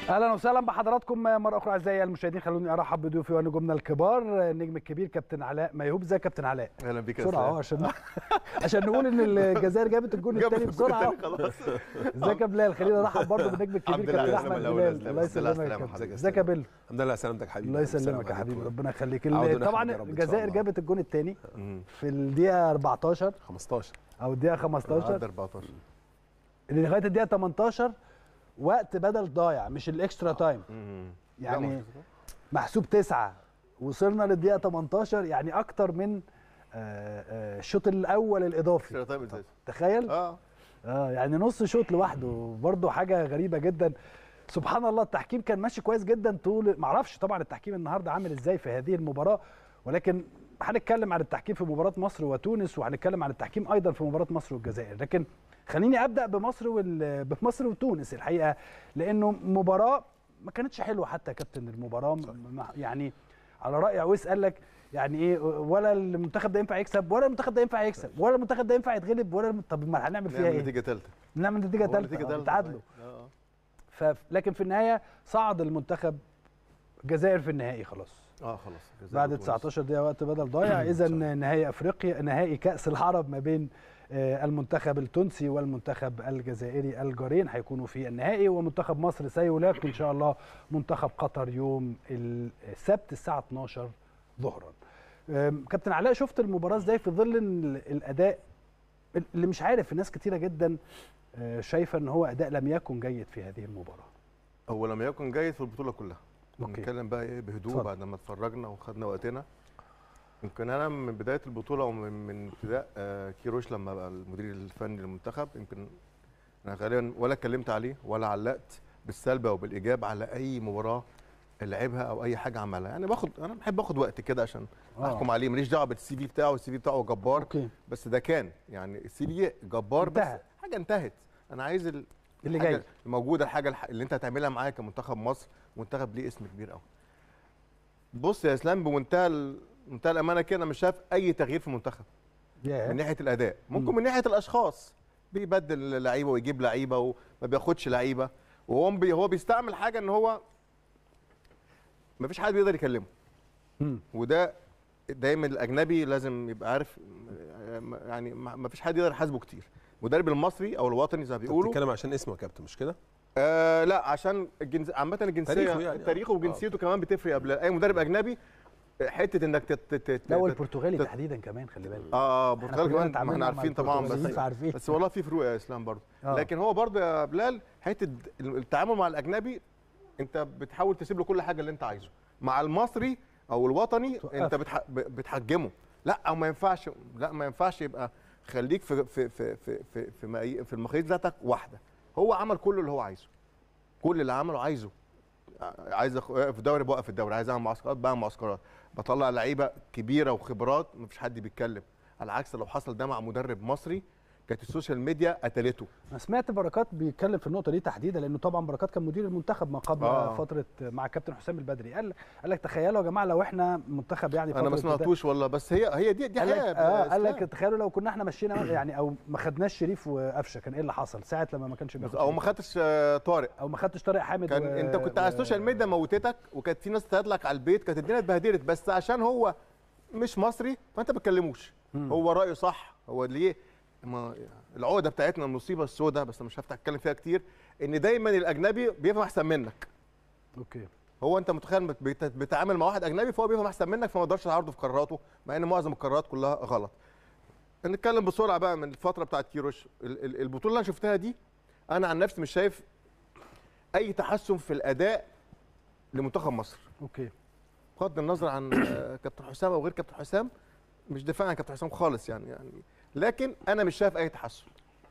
اهلا وسهلا بحضراتكم مره اخرى اعزائي المشاهدين خلوني ارحب بضيوفي ونجومنا الكبار النجم الكبير كابتن علاء ميهوب ازيك يا كابتن علاء اهلا بيك يا بسرعه اهو اسلام عشان عشان نقول ان الجزائر جابت الجون جاب الثاني الجون بسرعه التاني خلاص ازيك يا بلال خلينا نرحب برضه بالنجم الكبير الحمد لله كابتن على احمد السلامة الأول يا بلال أسلام. الله الحمد لله على يسلمك يا السلامة. كابتن حضرتك ازيك يا بيل الحمد لله سلامتك حبيبي الله السلام يسلمك يا عليكم. حبيبي ربنا يخليك عودة ال- نحمد طبعا يا رب إن شاء الجزائر الله. جابت الجون الثاني مم. في الدقيقه 14 15 او الدقيقه 15 عدى 14 اللي لغايه الدقيقه 18 وقت بدل ضايع مش الاكسترا تايم مم. يعني لا، ما- محسوب تسعة وصلنا للدقيقة 18 يعني أكتر من آه، آه، الشوط الأول الإضافي سيرة طيب ازاي تخيل اه اه يعني نص شوط لوحده برضه حاجة غريبة جدا سبحان الله التحكيم كان ماشي كويس جدا طول معرفش طبعا التحكيم النهارده عامل ازاي في هذه المباراة ولكن هنتكلم عن التحكيم في مباراة مصر وتونس وهنتكلم عن التحكيم أيضا في مباراة مصر والجزائر لكن خليني أبدأ بمصر وال... بمصر وتونس الحقيقة لأنه مباراة ما كانتش حلوة حتى يا كابتن المباراة م- يعني على رأي عويس قال لك يعني ايه ولا المنتخب ده ينفع يكسب ولا المنتخب ده ينفع يكسب ولا المنتخب ده ينفع يتغلب ولا الم- طب ما هنعمل فيها نعمل ايه؟ نتيجة ثالثة نعمل نتيجة ثالثة تعادلوا اه ف... لكن في النهاية صعد المنتخب الجزائر في النهائي خلاص اه خلاص الجزائر بعد وتونس. 19 دقيقة وقت بدل ضايع إذا نهائي أفريقيا نهائي كأس العرب ما بين آه، المنتخب التونسي والمنتخب الجزائري الجارين هيكونوا في النهائي ومنتخب مصر سيلاقي إن شاء الله منتخب قطر يوم السبت الساعة 12 ظهرا. آم، كابتن علاء شفت المباراة ازاي في ظل إن الأداء اللي مش عارف ناس كتيرة جدا آه، شايفة إن هو أداء لم يكن جيد في هذه المباراة. هو لم يكن جيد في البطولة كلها أوكي. نتكلم بقى ايه بهدوء اتفضل. بعد ما اتفرجنا وخدنا وقتنا يمكن انا من بدايه البطوله ومن من ابتداء آه، كيروش لما بقى المدير الفني للمنتخب يمكن انا غالبا ولا اتكلمت عليه ولا علقت بالسلب او بالايجاب على اي مباراه لعبها او اي حاجه عملها يعني باخد انا بحب اخد وقت كده عشان آه. احكم عليه ماليش دعوه بالسي في بتاعه السي في بتاعه جبار أوكي. بس ده كان يعني السي في جبار انتهى. بس حاجه انتهت انا عايز ال- اللي الحاجة جاي. الموجوده الحاجه الح- اللي انت هتعملها معايا كمنتخب مصر منتخب ليه اسم كبير قوي بص يا اسلام بمنتهى ال- منتهى الامانه كده انا مش شايف اي تغيير في المنتخب من ياه ناحيه الاداء ممكن مم. من ناحيه الاشخاص بيبدل لعيبه ويجيب لعيبه وما بياخدش لعيبه وهو بي هو بيستعمل حاجه ان هو ما فيش حد بيقدر يكلمه مم. وده دايما الاجنبي لازم يبقى عارف يعني ما فيش حد يقدر يحاسبه كتير المدرب المصري او الوطني زي ما انت بيقولوا بتتكلم عشان اسمه يا كابتن مش كده؟ آه لا عشان الجنس عامه الجنسيه تاريخه يعني، آه. تاريخه وجنسيته كمان بتفرق قبل اي مدرب اجنبي حته انك تت تت تت لا تت- والبرتغالي تت- تحديدا كمان خلي بالك اه إحنا برتغال كلنا كمان ما اتعاملنا احنا مع عارفين طبعا البرتغاليين بس فعارفين. بس والله في فروق يا اسلام برضه آه. لكن هو برضه يا بلال حته التعامل مع الاجنبي انت بتحاول تسيب له كل حاجه اللي انت عايزه مع المصري او الوطني توقف. انت بتح... ب- بتحجمه لا او ما ينفعش لا ما ينفعش يبقى خليك في في في في في في, مقاي- في المقاييس ذاتك واحده هو عمل كل اللي هو عايزه كل اللي عمله عايزه عايز أخ- في دوري بوقف الدوري عايز اعمل معسكرات بعمل معسكرات بطلع لعيبه كبيره وخبرات مفيش حد بيتكلم على العكس لو حصل ده مع مدرب مصري كانت السوشيال ميديا قتلته انا سمعت بركات بيتكلم في النقطه دي تحديدا لانه طبعا بركات كان مدير المنتخب ما قبل آه. آه. فتره مع كابتن حسام البدري قال قال لك تخيلوا يا جماعه لو احنا منتخب يعني انا ما فترة سمعتوش والله بس هي هي دي دي قال لك حقيقه اه قال إسلام. لك تخيلوا لو كنا احنا مشينا يعني او ما خدناش شريف وقفشه كان ايه اللي حصل ساعه لما ما كانش بياخد او ما شريف. خدتش آه، طارق او ما خدتش طارق حامد كان و... انت كنت على السوشيال ميديا موتتك وكانت في ناس تطلع لك على البيت كانت الدنيا اتبهدلت بس عشان هو مش مصري فانت ما بتكلموش مم. هو رايه صح هو ليه ما العقده بتاعتنا المصيبه السوداء بس مش هفتح اتكلم فيها كتير ان دايما الاجنبي بيفهم احسن منك اوكي هو انت متخيل بت- بت- بتتعامل مع واحد اجنبي فهو بيفهم احسن منك فما تقدرش تعرضه في قراراته مع ان معظم القرارات كلها غلط نتكلم بسرعه بقى من الفتره بتاعت كيروش ال- ال- البطوله اللي انا شفتها دي انا عن نفسي مش شايف اي تحسن في الاداء لمنتخب مصر اوكي بغض النظر عن آه، كابتن حسام او غير كابتن حسام مش دفاع عن كابتن حسام خالص يعني يعني لكن انا مش شايف اي تحسن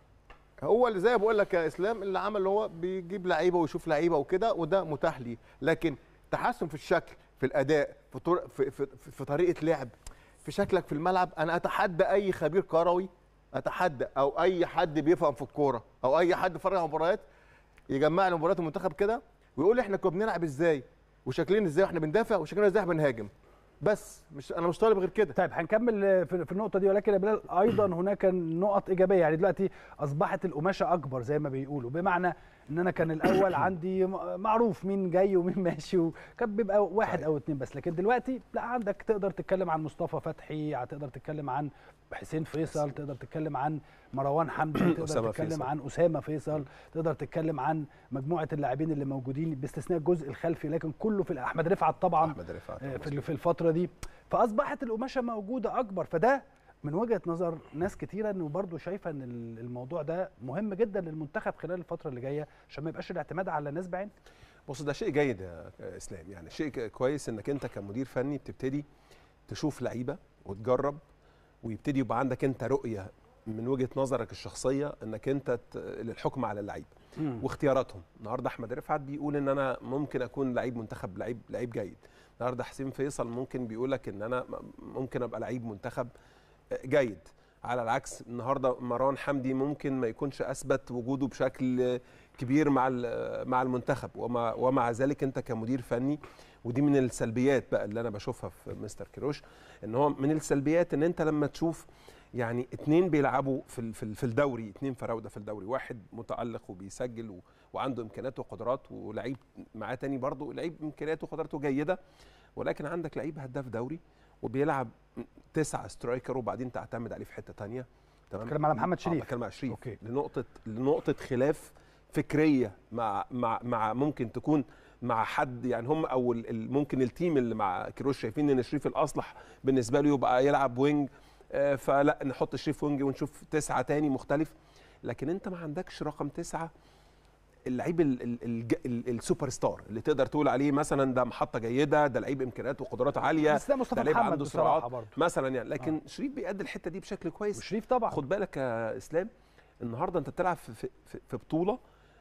هو اللي زي ما بقول لك يا اسلام اللي عمل هو بيجيب لعيبه ويشوف لعيبه وكده وده متاح ليه لكن تحسن في الشكل في الاداء في طرق في, في, في, في طريقه لعب في شكلك في الملعب انا اتحدى اي خبير كروي اتحدى او اي حد بيفهم في الكوره او اي حد بيتفرج على مباريات يجمع لي مباريات المنتخب كده ويقول لي احنا كنا بنلعب ازاي وشكلنا ازاي واحنا بندافع وشكلنا ازاي واحنا بنهاجم بس مش انا مش طالب غير كده طيب هنكمل في في النقطه دي ولكن يا بلال ايضا هناك نقط ايجابيه يعني دلوقتي اصبحت القماشه اكبر زي ما بيقولوا بمعنى ان انا كان الاول عندي م- معروف مين جاي ومين ماشي وكان بيبقى واحد صحيح. او اتنين بس لكن دلوقتي لا عندك تقدر تتكلم عن مصطفى فتحي تقدر تتكلم عن حسين فيصل تقدر تتكلم عن مروان حمدي تقدر أسامة تتكلم فيصل. عن اسامه فيصل تقدر تتكلم عن مجموعه اللاعبين اللي موجودين باستثناء الجزء الخلفي لكن كله في احمد رفعت طبعا احمد رفعت آه، في في الفتره دي فاصبحت القماشه موجوده اكبر فده من وجهه نظر ناس كتيره انه برضه شايفه ان ال- الموضوع ده مهم جدا للمنتخب خلال الفتره اللي جايه عشان ما يبقاش الاعتماد على ناس بعين بص ده شيء جيد يا اسلام يعني شيء ك- كويس انك انت كمدير فني بتبتدي تشوف لعيبه وتجرب ويبتدي يبقى عندك انت رؤيه من وجهه نظرك الشخصيه انك انت ت- للحكم على اللعيبه واختياراتهم النهارده احمد رفعت بيقول ان انا ممكن اكون لعيب منتخب لعيب لعيب جيد النهارده حسين فيصل ممكن بيقول لك ان انا م- ممكن ابقى لعيب منتخب جيد على العكس النهارده مروان حمدي ممكن ما يكونش اثبت وجوده بشكل كبير مع ال- مع المنتخب ومع ومع ذلك انت كمدير فني ودي من السلبيات بقى اللي انا بشوفها في مستر كيروش ان هو من السلبيات ان انت لما تشوف يعني اتنين بيلعبوا في ال- في ال- في الدوري اتنين فراوده في الدوري واحد متالق وبيسجل و- وعنده امكانيات وقدرات ولعيب معاه تاني برضه لعيب امكانياته وقدراته جيده ولكن عندك لعيب هداف دوري وبيلعب تسعة سترايكر وبعدين تعتمد عليه في حته تانية تمام بتكلم على محمد آه، شريف. بتكلم على شريف أوكي. لنقطه لنقطه خلاف فكريه مع مع مع ممكن تكون مع حد يعني هم او ال- ال- ممكن التيم اللي مع كيروش شايفين ان شريف الاصلح بالنسبه له يبقى يلعب وينج آه، فلا نحط شريف وينج ونشوف تسعه تاني مختلف لكن انت ما عندكش رقم تسعه اللعيب ال- ال- الج- ال- السوبر ستار اللي تقدر تقول عليه مثلا ده محطه جيده ده لعيب امكانيات وقدرات عاليه بس ده مصطفى لعيب محمد عنده بصراحه سرعات برضه مثلا يعني لكن شريف بيأدي الحته دي بشكل كويس وشريف طبعا خد بالك يا اسلام النهارده انت بتلعب في, في, في- في بطوله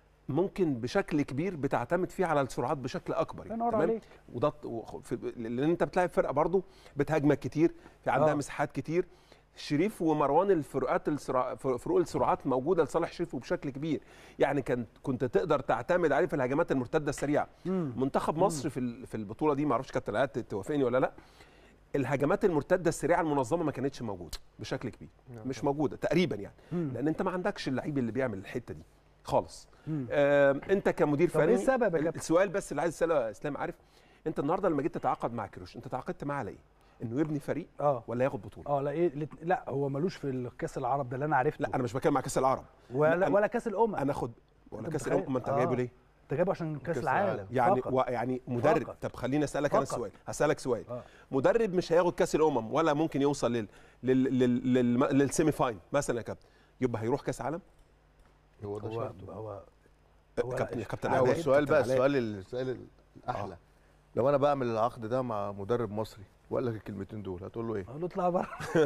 ممكن بشكل كبير بتعتمد فيه على السرعات بشكل اكبر الله ينور عليك وده ط- وخ- في لان انت بتلاعب فرقه برضو بتهاجمك كتير في عندها آه. آه. مساحات كتير شريف ومروان الفروقات السرع... ف- فروق السرعات موجوده لصالح شريف وبشكل كبير يعني كان كنت تقدر تعتمد عليه في الهجمات المرتده السريعه مم. منتخب مصر في ال- في البطوله دي ما اعرفش كابتن علاء توافقني ولا لا الهجمات المرتده السريعه المنظمه ما كانتش موجوده بشكل كبير مش موجوده تقريبا يعني مم. لان انت ما عندكش اللعيب اللي بيعمل الحته دي خالص مم. آه انت كمدير طب فني إيه السبب يا كابتن؟ السؤال بس اللي عايز اساله يا اسلام عارف انت النهارده لما جيت تتعاقد مع كروش انت تعاقدت معاه على ايه انه يبني فريق اه ولا ياخد بطوله اه لا ايه الات- لا هو ملوش في الكاس العرب ده اللي انا عرفته لا انا مش بتكلم مع كاس العرب ولا أنا- ولا كاس الامم انا اخد ولا أنت كاس متخيل؟ الامم ما انت آه. جايبه ليه انت جايبه عشان كاس كأس العالم العالم. يعني فقط. و يعني مدرب فقط. طب خليني اسالك انا فقط. سؤال هسالك سؤال آه. مدرب مش هياخد كاس الامم ولا ممكن يوصل لل لل لل لل للسيمي فاين مثلا يا كابتن يبقى هيروح كاس عالم هو ده هو شرطه هو هو كابتن يا كابتن لا هو علاء، السؤال بقى كابتن علاء. السؤال السؤال الاحلى لو انا بعمل العقد ده مع مدرب مصري وقال لك الكلمتين دول هتقول له ايه؟ اقول له اطلع بره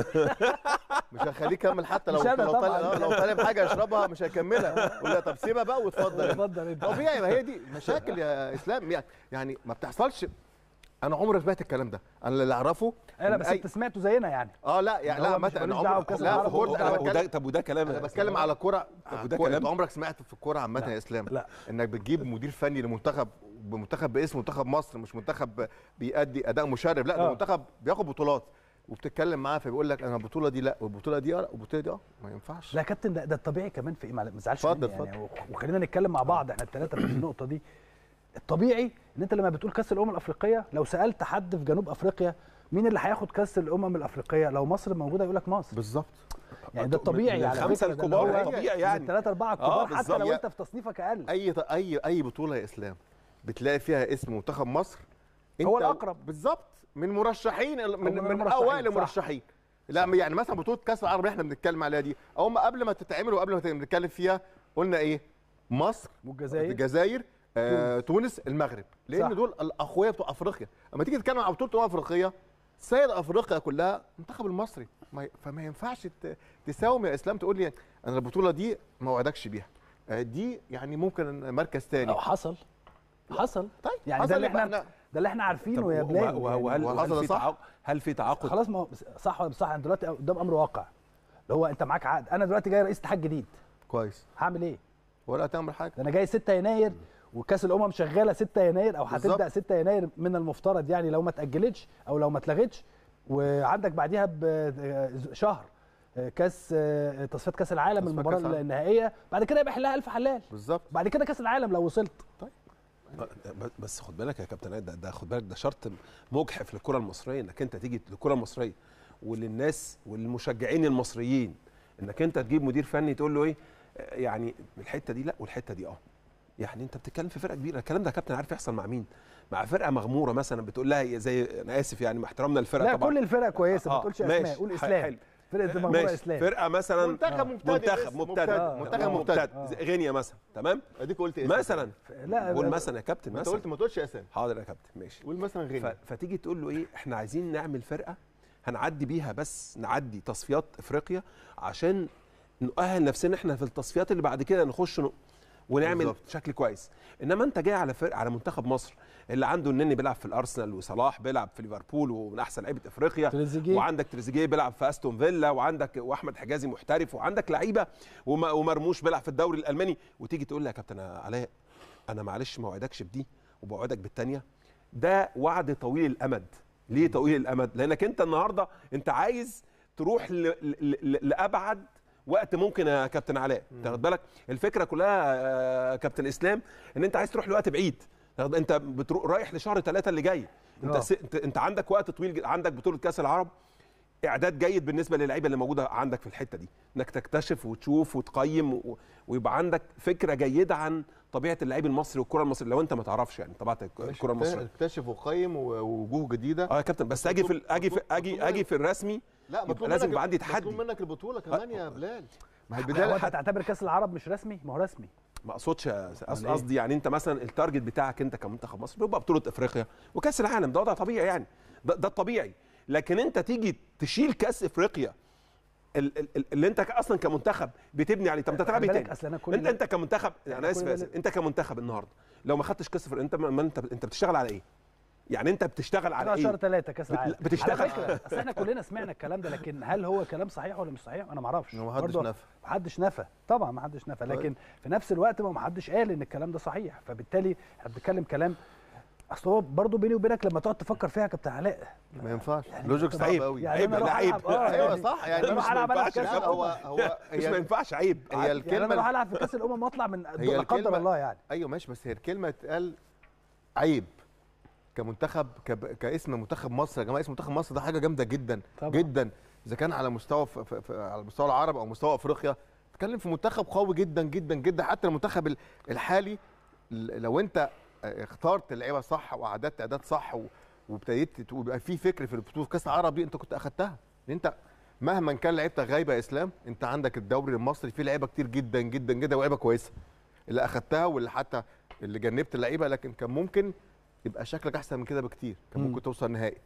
مش هخليه يكمل حتى لو مش أنا لو طبعاً. طالب آه، لو طالب حاجه يشربها مش هيكملها يقول لا طب سيبها بقى واتفضل انت. اتفضل انت طبيعي ما هي دي مشاكل يا اسلام يعني يعني ما بتحصلش انا عمري ما سمعت الكلام ده انا اللي اعرفه لا إن بس أي- انت سمعته زينا يعني اه لا يعني لا هو مش مثلا انا ملوش دعوة عمري بكأس لا في العالم. كورة انا وده بتكلم طب وده كلام انا يا بتكلم إسلام. على كرة طب وده كرة- كلام؟ انت عمرك سمعت في الكوره عامه لا. يا اسلام لا. انك بتجيب مدير فني لمنتخب بمنتخب باسم منتخب مصر مش منتخب بيأدي اداء مشرف لا ده آه. منتخب بياخد بطولات وبتتكلم معاه فبيقول لك انا البطوله دي لا والبطوله دي اه والبطوله دي اه ما ينفعش لا يا كابتن ده, ده الطبيعي كمان في ايه معلش ما تزعلش اتفضل، مني يعني وخلينا نتكلم مع بعض احنا الثلاثه في النقطه دي الطبيعي ان انت لما بتقول كاس الامم الافريقيه لو سالت حد في جنوب افريقيا مين اللي هياخد كاس الامم الافريقيه لو مصر موجوده يقول لك مصر بالظبط يعني ده الطبيعي من على الخمسة فكرة، ده الكبار اللي هو طبيعي من يعني. الثلاثه اربعه آه، الكبار حتى بالظبط. لو انت في تصنيفك اقل اي اي اي بطوله يا اسلام بتلاقي فيها اسم منتخب مصر هو أنت- الأقرب. بالظبط من مرشحين من, من من, المرشحين، اوائل صح. المرشحين لا يعني مثلا بطوله كاس العرب اللي احنا بنتكلم عليها دي او ما قبل ما تتعمل وقبل ما نتكلم فيها قلنا ايه مصر والجزائر الجزائر آه، تونس المغرب لان صح. دول الاقوياء بتوع افريقيا اما تيجي تتكلم عن بطوله أمم افريقيا سيد افريقيا كلها المنتخب المصري ما ي- فما ينفعش ت- تساوم يا اسلام تقول لي انا البطوله دي ما وعدكش بيها آه، دي يعني ممكن مركز تاني أو حصل حصل طيب يعني حصل ده اللي يبقى احنا ده اللي احنا عارفينه يا طب بلال و- و- وهل يعني وهل وحصل في صح؟ تعاقد هل في تعاقد خلاص ما هو صح ولا مش صح انت دلوقتي قدام امر واقع اللي هو انت معاك عقد انا دلوقتي جاي رئيس اتحاد جديد كويس هعمل ايه؟ ولا تعمل حاجه ده انا جاي 6 يناير وكاس الامم شغاله 6 يناير او هتبدا بالظبط. 6 يناير من المفترض يعني لو ما اتاجلتش او لو ما اتلغتش وعندك بعديها بشهر آه، كاس آه، تصفيات كاس العالم تصفيات المباراه كأس العالم. النهائيه بعد كده يبقى يحلها الف حلال بالظبط بعد كده كاس العالم لو وصلت بس خد بالك يا كابتن عيد ده, ده خد بالك ده شرط مجحف للكره المصريه انك انت تيجي للكره المصريه وللناس وللمشجعين المصريين انك انت تجيب مدير فني تقول له ايه آه، يعني الحته دي لا والحته دي اه يعني انت بتتكلم في فرقه كبيره الكلام ده يا كابتن عارف يحصل مع مين مع فرقه مغموره مثلا بتقول لها زي انا اسف يعني مع احترامنا للفرقه لا طبعا كل الفرق كويسه ما آه، تقولش ماشي، اسماء قول ح- اسلام حلو. فرقه المغموره ماشي اسلام فرقه مثلا منتخب مبتدئ منتخب اسم مبتدئ آه. منتخب مبتدئ مبتدئ زي غينيا مثلا تمام اديك قلت اسم مثلا لا قول لا، مثلا يا كابتن ما انت مثلا قلت ما تقولش اسامي حاضر يا كابتن ماشي قول مثلا ف... غير فتيجي تقول له ايه احنا عايزين نعمل فرقه هنعدي بيها بس نعدي تصفيات افريقيا عشان نؤهل نفسنا احنا في التصفيات اللي بعد كده نخش ن... ونعمل بالظبط. بالزبط. شكل كويس انما انت جاي على فرق على منتخب مصر اللي عنده النني بيلعب في الارسنال وصلاح بيلعب في ليفربول ومن احسن لعيبه افريقيا تريزيجيه. وعندك تريزيجيه بيلعب في استون فيلا وعندك واحمد حجازي محترف وعندك لعيبه وم... ومرموش بيلعب في الدوري الالماني وتيجي تقول لي يا كابتن علاء انا معلش ما وعدكش بدي وبوعدك بالتانيه ده وعد طويل الامد ليه طويل الامد لانك انت النهارده انت عايز تروح ل... ل... ل... لابعد وقت ممكن يا كابتن علاء تاخد بالك الفكره كلها يا كابتن اسلام ان انت عايز تروح لوقت بعيد تاخد- انت بتروح رايح لشهر ثلاثة اللي جاي انت آه. س... انت, انت عندك وقت طويل جدا. عندك بطوله كاس العرب اعداد جيد بالنسبه للعيبه اللي موجوده عندك في الحته دي انك تكتشف وتشوف وتقيم و... ويبقى عندك فكره جيده عن طبيعه اللعيب المصري والكره المصريه لو انت ما تعرفش يعني طبيعه الكره المصريه اكتشف وقيم ووجوه جديده اه يا كابتن بس اجي في ال- اجي في اجي اجي في الرسمي لا يبقى مطلوب لازم منك- يبقى عندي مطلوب تحدي منك البطوله كمان يا بلال ما هي هو البدايه انت هتعتبر كاس العرب مش رسمي ما هو رسمي ما اقصدش يا- أقص- إيه؟ قصدي يعني انت مثلا التارجت بتاعك انت كمنتخب مصر بيبقى بطوله افريقيا وكاس العالم ده وضع طبيعي يعني ده, ده الطبيعي لكن انت تيجي تشيل كاس افريقيا ال- ال- ال- اللي انت اصلا كمنتخب بتبني عليه طب انت هتلعب ايه بالك تاني؟ اصل انا كل انت اللي- انت كمنتخب أنا انا كل اسف اللي- يا اسف انت كمنتخب النهارده لو ما خدتش كاس افريقيا انت ما انت انت بتشتغل على ايه؟ يعني انت بتشتغل على على شهر ايه؟ ثلاثة كاس بت- العالم لا، بتشتغل. على فكره اصل احنا كلنا سمعنا الكلام ده لكن هل هو كلام صحيح ولا مش صحيح انا ما اعرفش ما حدش برضه نفى. ما حدش نفى طبعا ما حدش نفى لكن في نفس الوقت ما حدش قال ان الكلام ده صحيح فبالتالي احنا بنتكلم كلام اصل هو برضه بيني وبينك لما تقعد تفكر فيها يا كابتن علاء ما ينفعش يعني لوجيك طب صعب عيب. قوي يعني عيب، انا لا، اروح عيب. العب اه ايوه يعني صح يعني انا مش اروح العب انا في ما كاس ينفعش لا هو الامم هو مش ما هي ينفعش عيب هي يعني انا الكلمه اروح العب في كاس الامم واطلع من هي لا قدر الكلمة- الله يعني ايوه ماشي بس هي الكلمه اتقال عيب كمنتخب كب... كاسم منتخب مصر يا جماعه اسم منتخب مصر ده حاجه جامده جدا طبعا. جدا اذا كان على مستوى ف... ف... ف... على مستوى العرب او مستوى افريقيا تتكلم في منتخب قوي جدا جدا جدا حتى المنتخب ال- الحالي ل- لو انت اخترت اللعيبه صح واعددت اعداد صح و... وابتديت ت- ويبقى في فكر في البطوله كاس العرب دي انت كنت اخدتها لان انت مهما كان لعيبتك غايبه يا اسلام انت عندك الدوري المصري فيه لعيبه كتير جدا جدا جدا ولعيبه كويسه اللي اخدتها واللي حتى اللي جنبت اللعيبه لكن كان ممكن يبقى شكلك احسن من كده بكتير كان مم. ممكن توصل نهائي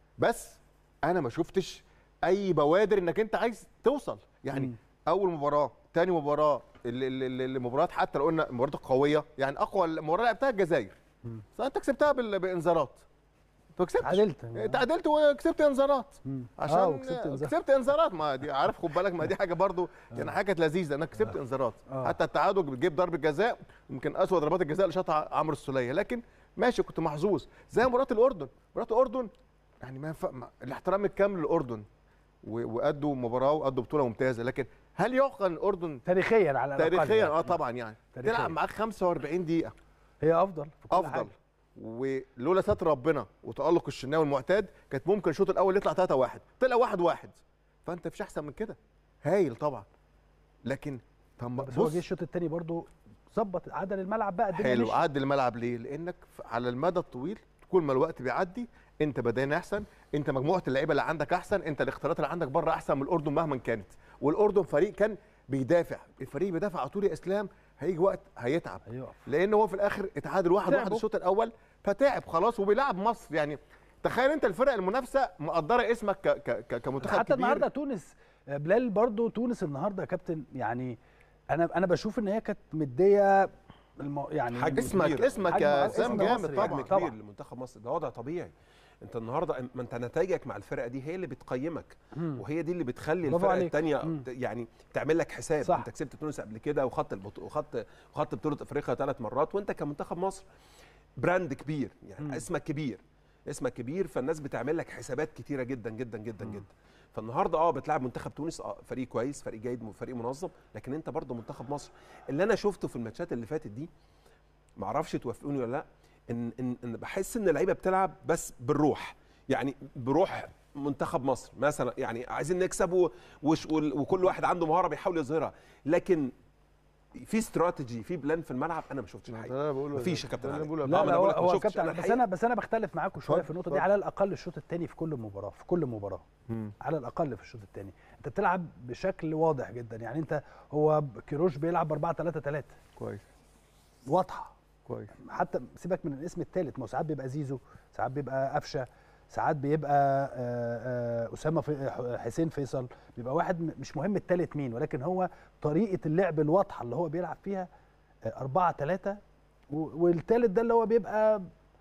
بس انا ما شفتش اي بوادر انك انت عايز توصل يعني مم. اول مباراه تاني مباراه ال- ال- ال- المباريات حتى لو قلنا المباريات القويه يعني اقوى مباراه لعبتها الجزائر مم. فانت كسبتها بال- بانذارات انت ما كسبتش تعادلت تعادلت وكسبت انذارات مم. عشان اه وكسبت انذار. كسبت انذارات ما دي عارف خد بالك ما دي حاجه برضو يعني حاجه كانت لذيذه انك كسبت انذارات آه. حتى التعادل بتجيب ضربه جزاء يمكن اسوء ضربات الجزاء اللي شاطها عمرو السوليه لكن ماشي كنت محظوظ زي مباراه الاردن مباراه الاردن يعني ما ينفع ما- الاحترام الكامل للاردن و- وادوا مباراه وادوا بطوله ممتازه لكن هل يعقل الاردن تاريخيا على الأقل تاريخيا يعني. اه طبعا يعني تاريخياً. تلعب معاك 45 دقيقه هي افضل في كل افضل حاجة. ولولا ستر ربنا وتالق الشناوي المعتاد كانت ممكن الشوط الاول يطلع 3 1 طلع 1 1 فانت مفيش احسن من كده هايل طبعا لكن طب ما بس هو بص جه الشوط الثاني برضه ظبط عدل الملعب بقى الدنيا حلو مشيت. عدل الملعب ليه لانك ف- على المدى الطويل كل ما الوقت بيعدي انت بدنيا احسن انت مجموعه اللعيبه اللي عندك احسن انت الاختيارات اللي عندك بره احسن من الاردن مهما كانت والاردن فريق كان بيدافع الفريق بيدافع على طول يا اسلام هيجي وقت هيتعب هيقف لان هو في الاخر اتعادل واحد واحد تعبوا. الشوط الاول فتعب خلاص وبيلعب مصر يعني تخيل انت الفرق المنافسه مقدره اسمك ك ك ك كمنتخب حتى كبير النهارده تونس آه، بلال برضو تونس النهارده يا كابتن يعني انا انا بشوف ان هي كانت مديه المو... يعني حجم اسمك كبير. اسمك حجم يا اسم سام مصر جامد يعني. طبعا حجم طبعاً. كبير لمنتخب مصر ده وضع طبيعي انت النهارده ما انت نتائجك مع الفرقه دي هي اللي بتقيمك مم. وهي دي اللي بتخلي برافو الفرقه عليك. الثانيه مم. يعني تعمل لك حساب صح. انت كسبت تونس قبل كده وخدت البطو... وخدت وخدت بطوله افريقيا ثلاث مرات وانت كمنتخب مصر براند كبير يعني مم. اسمك كبير اسمك كبير فالناس بتعمل لك حسابات كتيره جدا جدا جدا جدا فالنهارده اه بتلعب منتخب تونس اه فريق كويس فريق جيد فريق منظم لكن انت برضه منتخب مصر اللي انا شفته في الماتشات اللي فاتت دي ما اعرفش توافقوني ولا لا ان ان, إن بحس ان اللعيبه بتلعب بس بالروح يعني بروح منتخب مصر مثلا يعني عايزين نكسب و- وش وال- وكل واحد عنده مهاره بيحاول يظهرها لكن في استراتيجي في بلان في الملعب انا ما شفتش ده الحقيقه اللي انا بقوله مفيش يا كابتن ده اللي علي. أنا بقوله لا آه، ما لا أنا هو بقولك ما هو شفتش كابتن أنا بس الحقيقة. انا بس انا بختلف معاكم شويه اتفضل، في النقطه دي اتفضل. على الاقل الشوط الثاني في كل مباراه في كل مباراه مم. على الاقل في الشوط الثاني انت بتلعب بشكل واضح جدا يعني انت هو كيروش بيلعب 4 3 3 كويس واضحه كويس حتى سيبك من الاسم الثالث ما هو ساعات بيبقى زيزو ساعات بيبقى قفشه ساعات بيبقى آه، آه، اسامه في حسين فيصل بيبقى واحد م- مش مهم الثالث مين ولكن هو طريقه اللعب الواضحه اللي هو بيلعب فيها 4 3 والثالث ده اللي هو بيبقى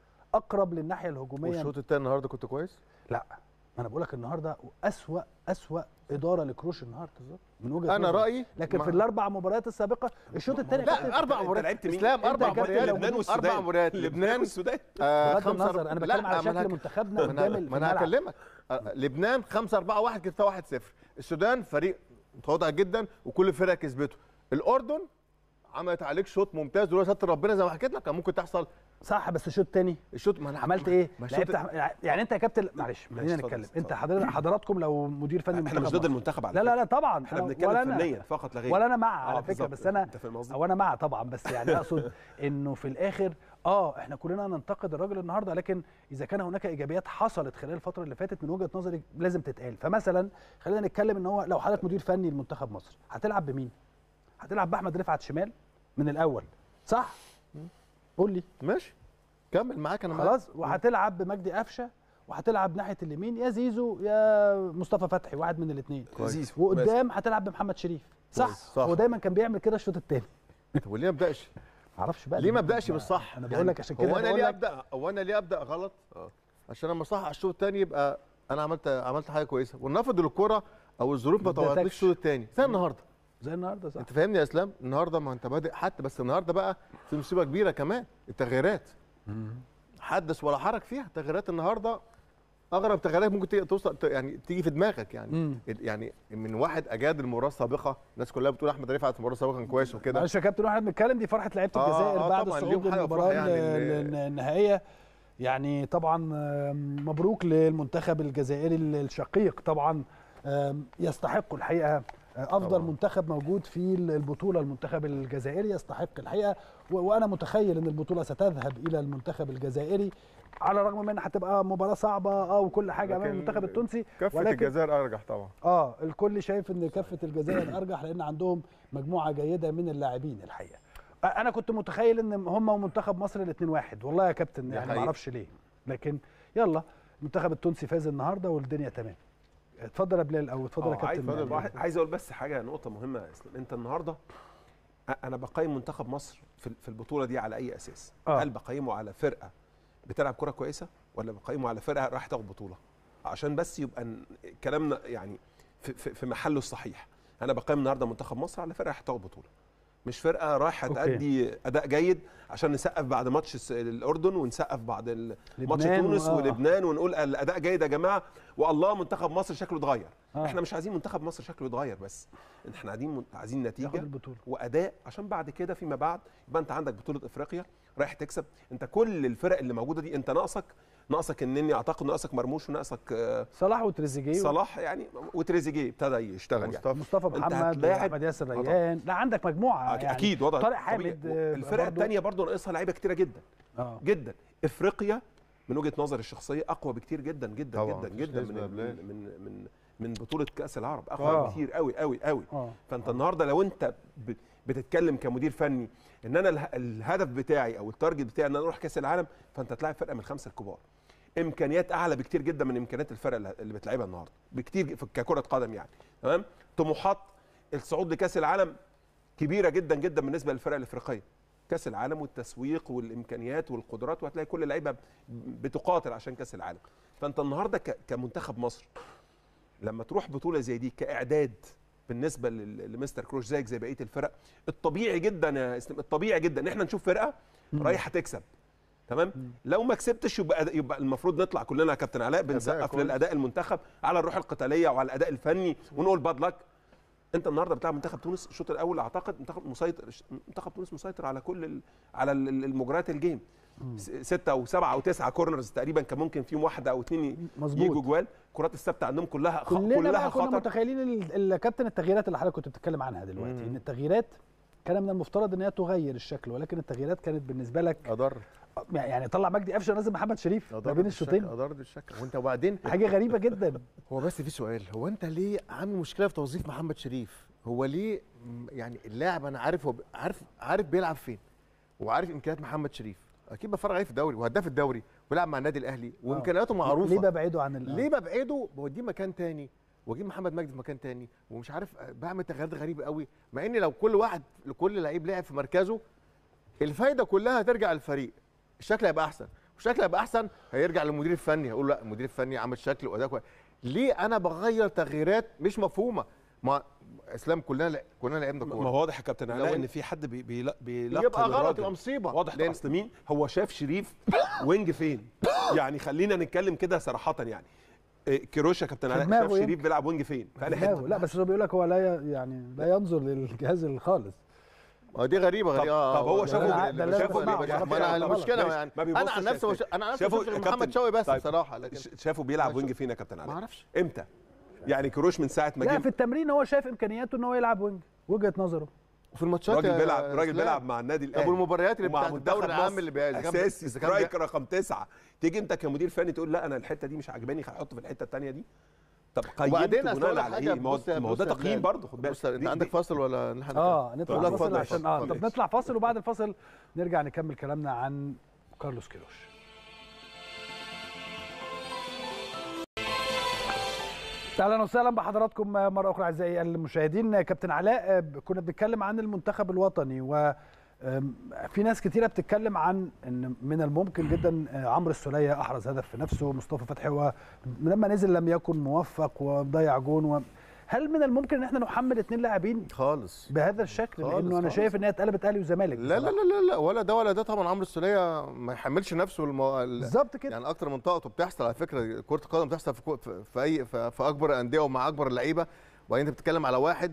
اقرب للناحيه الهجوميه والشوط الثاني النهارده كنت كويس لا ما انا بقول لك النهارده اسوا اسوا اداره لكروش النهارده من وجهه انا نظري. رايي لكن ما- في الاربعات مباريات السابقه الشوط الثاني لا اربع أنت مباريات لعبت مين؟ اسلام أنت اربع يا كابتن مباريات لو لبنان والسودان اربع مباريات لبنان لبنان والسودان آه بغض النظر انا بتكلم على لا، ما شكل أنا- منتخبنا ما قدام انا ال- ما انا في الملعب. هكلمك آه، لبنان 5 4 1 كسبتها 1 0 السودان فريق متواضع جدا وكل الفرق كسبته الاردن عملت عليك شوط ممتاز ولولا ستر ربنا زي ما حكيت لك كان ممكن تحصل صح بس الشوط الثاني الشوط ما انا عملت ايه؟ ما الشوط لعبت يعني انت يا كابتن معلش خلينا اتفضل، نتكلم اتفضل. انت حضرتك حضراتكم لو مدير فني احنا مش منتخب ضد مصر. المنتخب على لا لا فكرة. لا طبعا احنا أنا- بنتكلم ولا أنا- فنيا فقط لا غير ولا انا مع آه، على فكره بالظبط. بس انا انت فاهم قصدي؟ وانا مع طبعا بس يعني اقصد انه في الاخر اه احنا كلنا ننتقد الراجل النهارده لكن اذا كان هناك ايجابيات حصلت خلال الفتره اللي فاتت من وجهه نظري لازم تتقال فمثلا خلينا نتكلم ان هو لو حضرتك مدير فني لمنتخب مصر هتلعب بمين؟ هتلعب باحمد رفعت شمال من الاول صح؟ قول لي ماشي كمل معاك انا معاك. خلاص وهتلعب بمجدي قفشه وهتلعب ناحيه اليمين يا زيزو يا مصطفى فتحي واحد من الاثنين كويس. زيزو. وقدام هتلعب بمحمد شريف صح, كويس. صح. هو دايما كان بيعمل كده الشوط الثاني طب وليه ما ابداش معرفش بقى ليه ما ابداش بالصح انا بقول لك عشان كده هو انا بقول ليه لك ابدا هو انا ليه ابدا غلط عشان لما صح على الشوط الثاني يبقى انا عملت عملت حاجه كويسه ونفض الكره او الظروف ما ما ادتكش. طوعتنيش الشوط الثاني زي النهارده زي النهارده صح انت فاهمني يا اسلام النهارده ما انت بادئ حتى بس النهارده بقى في مصيبه كبيره كمان التغييرات حدث ولا حرج فيها تغييرات النهارده اغرب تغييرات ممكن تيجي- توصل ت- يعني تيجي في دماغك يعني مم. يعني من واحد اجاد المباراه السابقه الناس كلها بتقول احمد رفعت في المباراه السابقه كان كويس وكده معلش يا كابتن واحنا بنتكلم دي فرحه لعيبه آه، الجزائر آه، بعد طبعاً، صعود ليهم حاجة المباراه وفرحة يعني ال- ال- النهائيه يعني طبعا آم، مبروك للمنتخب الجزائري الشقيق طبعا آم، يستحق الحقيقه آه، افضل طبعاً. منتخب موجود في البطوله المنتخب الجزائري يستحق الحقيقه و- وانا متخيل ان البطوله ستذهب الى المنتخب الجزائري على الرغم من انها هتبقى مباراه صعبه اه وكل حاجه امام لكن المنتخب التونسي كفه ولكن الجزائر ارجح طبعا اه الكل شايف ان كفه الجزائر ارجح لان عندهم مجموعه جيده من اللاعبين الحقيقه آه، انا كنت متخيل ان هم ومنتخب مصر الاثنين واحد والله يا كابتن دي يعني ما حقيقة. اعرفش ليه لكن يلا المنتخب التونسي فاز النهارده والدنيا تمام اتفضل يا بلال او اتفضل يا آه، عايز, كابتن واحد- عايز اقول بس حاجه نقطه مهمه يا اسلام انت النهارده أ- انا بقيم منتخب مصر في في البطوله دي على اي اساس آه. هل بقيمه على فرقه بتلعب كره كويسه ولا بقيمه على فرقه راح تاخد بطوله عشان بس يبقى ن- كلامنا يعني في, في, في محله الصحيح انا بقيم النهارده منتخب مصر على فرقه راح تاخد بطوله مش فرقه رايحه أوكي. تأدي اداء جيد عشان نسقف بعد ماتش الس- الاردن ونسقف بعد ال- ماتش لبنان تونس و- آه. ولبنان ونقول الاداء جيد يا جماعه والله منتخب مصر شكله اتغير آه. احنا مش عايزين منتخب مصر شكله يتغير بس احنا عايزين من- عايزين ياخد نتيجه البطوله واداء عشان بعد كده فيما بعد يبقى انت عندك بطوله افريقيا رايح تكسب انت كل الفرق اللي موجوده دي انت ناقصك ناقصك النني اعتقد ناقصك مرموش وناقصك آه، صلاح وتريزيجيه صلاح يعني وتريزيجيه ابتدى يشتغل يعني مصطفى مصطفى أنت محمد هتلاعب- احمد ياسر آه طبعاً. ريان لا عندك مجموعه أك- يعني اكيد وضع طارق طبيعي. حامد آه، الفرق برضو- الثانيه برضه ناقصها لعيبه كتيره جدا اه جدا افريقيا من وجهه نظري الشخصيه اقوى بكتير جدا جدا طبعاً، جدا مفيش جدا نسبة من يا بلال. من من من, من بطوله كاس العرب اقوى آه. بكتير قوي قوي قوي اه فانت النهارده لو انت ب- بتتكلم كمدير فني ان انا اله- الهدف بتاعي او التارجت بتاعي ان انا اروح كاس العالم فانت تلاعب فرقه من الخمسه الكبار امكانيات اعلى بكتير جدا من امكانيات الفرق اللي- اللي بتلعبها النهارده بكتير في- ككره قدم يعني تمام طموحات الصعود لكاس العالم كبيره جدا جدا بالنسبه للفرق الافريقيه كاس العالم والتسويق والامكانيات والقدرات وهتلاقي كل اللعيبه بتقاتل عشان كاس العالم فانت النهارده ك- كمنتخب مصر لما تروح بطوله زي دي كاعداد بالنسبه لل- لمستر كروش زيك زي بقيه الفرق الطبيعي جدا يا اسلام الطبيعي جدا ان احنا نشوف فرقه رايحه تكسب تمام لو ما كسبتش يبقى يبقى المفروض نطلع كلنا يا كابتن علاء بنسقف كويس. للاداء المنتخب على الروح القتاليه وعلى الاداء الفني ونقول باد لك انت النهارده بتلعب منتخب تونس الشوط الاول اعتقد منتخب مسيطر منتخب تونس مسيطر على كل ال... على ال- ال- المجريات الجيم س- ستة او سبعة او تسعة كورنرز تقريبا كان ممكن فيهم واحده او اثنين مظبوط. يجوا جوال الكرات الثابته عندهم كلها خ... كلنا كلها بقى كنا خطر متخيلين ال- ال- كابتن التغييرات اللي حضرتك كنت بتتكلم عنها دلوقتي ان التغييرات كان من المفترض ان هي تغير الشكل ولكن التغييرات كانت بالنسبه لك اضر يعني طلع مجدي قفشه ونزل محمد شريف ما بين الشوطين اضر بالشكل وانت وبعدين حاجه غريبه جدا هو بس في سؤال هو انت ليه عامل مشكله في توظيف محمد شريف هو ليه م- يعني اللاعب انا عارف هو ب- عارف عارف بيلعب فين وعارف امكانيات محمد شريف اكيد بتفرج عليه في الدوري وهداف الدوري وبيلعب مع النادي الاهلي وامكانياته معروفه ليه ببعده عن ال- ليه ببعده بوديه مكان تاني واجيب محمد مجدي في مكان تاني ومش عارف بعمل تغييرات غريبه قوي مع ان لو كل واحد لكل لعيب لعب في مركزه الفايده كلها هترجع للفريق الشكل هيبقى احسن والشكل هيبقى احسن هيرجع للمدير الفني هيقول لا المدير الفني عمل شكل واداء كويس ليه انا بغير تغييرات مش مفهومه ما اسلام كلنا لع- كلنا لعبنا ما كوره هو واضح يا كابتن علاء لو ان إن- في حد بي بي بيلقن يبقى غلط الراجل. يبقى مصيبه واضح لأن اصل مين هو شاف شريف وينج فين يعني خلينا نتكلم كده صراحه يعني إيه، كيروش يا كابتن في علاء دماغه شاف يعني. شريف بيلعب وينج فين في أنهي دماغه. حته لا بس هو بيقول لك هو لا ي- يعني لا ينظر للجهاز خالص ما دي غريبه طب- غريبه آه، طب هو آه، شافه- ده- ده ده- اللي أنا شافه بسمعه، ليه؟ معرفش ما انا يعني غلط. المشكله ماشي. يعني ما انا بيبصش عن يا نفسي سيدي. انا عن نفسي شافوا بشوف يا محمد كابتن. شوقي بس طيب. بصراحه لكن ش- شافه بيلعب ما وينج شوف- فين يا كابتن ما علاء اعرفش امتى يعني كيروش من ساعه ما لا جه في التمرين هو شايف امكانياته ان هو يلعب وينج وجهه نظره وفي الماتشات راجل يا بيلعب راجل إسلام، بيلعب مع النادي الاهلي ابو المباريات اللي ومع بتاعت منتخب الدوري العام مصر اللي بي- إذا كان بي- اساسي إذا كان بي- سترايك رقم تسعة تيجي انت كمدير فني تقول لا انا الحته دي مش عاجباني هحطه في الحته الثانيه دي طب وبعدين قيمته أصل بناء أقول لك على حاجة، ايه ما هو بص يا- ما هو ده بص يا تقييم بلال. برضه خد بالك بص انت دي- عندك دي- فاصل ولا نحن اه نطلع لا، فاصل اتفضل. عشان اه اتفضل. طب نطلع فاصل وبعد الفاصل نرجع نكمل كلامنا عن كارلوس كيروش اهلا وسهلا بحضراتكم مره اخرى اعزائي المشاهدين كابتن علاء كنا بنتكلم عن المنتخب الوطني و أم، في ناس كتيره بتتكلم عن ان من الممكن جدا آه، عمرو السوليه احرز هدف في نفسه مصطفى فتحي هو لما نزل لم يكن موفق وضيع جون و... هل من الممكن ان احنا نحمل اثنين لاعبين خالص بهذا الشكل خالص، لانه انا خالص. شايف ان هي اتقلبت اهلي وزمالك لا لا بصراحة. لا لا لا ولا ده ولا ده طبعا عمرو السوليه ما يحملش نفسه المو... ال- بالظبط كده يعني اكتر من طاقته بتحصل على فكره كره القدم بتحصل في, كو... في في اي في, في اكبر الانديه ومع اكبر اللعيبه وبعدين انت بتتكلم على واحد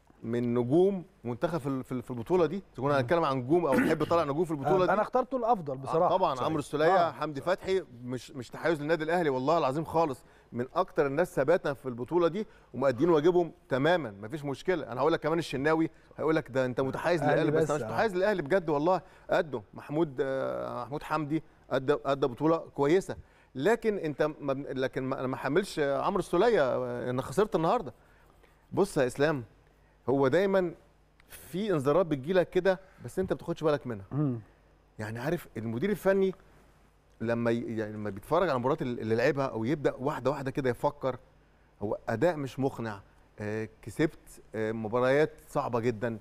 من نجوم منتخب في ال- في ال- في البطوله دي تكون هنتكلم عن نجوم او نحب نطلع نجوم في البطوله دي انا اخترته الافضل بصراحه آه طبعا صحيح. عمرو السوليه آه. حمدي فتحي مش مش تحيز للنادي الاهلي والله العظيم خالص من اكتر الناس ثباتا في البطوله دي ومؤدين واجبهم تماما مفيش مشكله انا هقول لك كمان الشناوي هيقول لك ده انت متحيز أهلي للاهلي بس, بس، انا مش آه. متحيز للاهلي بجد والله قده محمود آه، محمود حمدي ادى ادى بطوله كويسه لكن انت ما بن- لكن ما انا ما حملش عمرو السوليه آه، انا خسرت النهارده بص يا اسلام هو دايما في انذارات بتجيلك كده بس انت ما بتاخدش بالك منها مم. يعني عارف المدير الفني لما ي- يعني لما بيتفرج على المباريات اللي لعبها او يبدا واحده واحده كده يفكر هو اداء مش مقنع آه كسبت آه مباريات صعبه جدا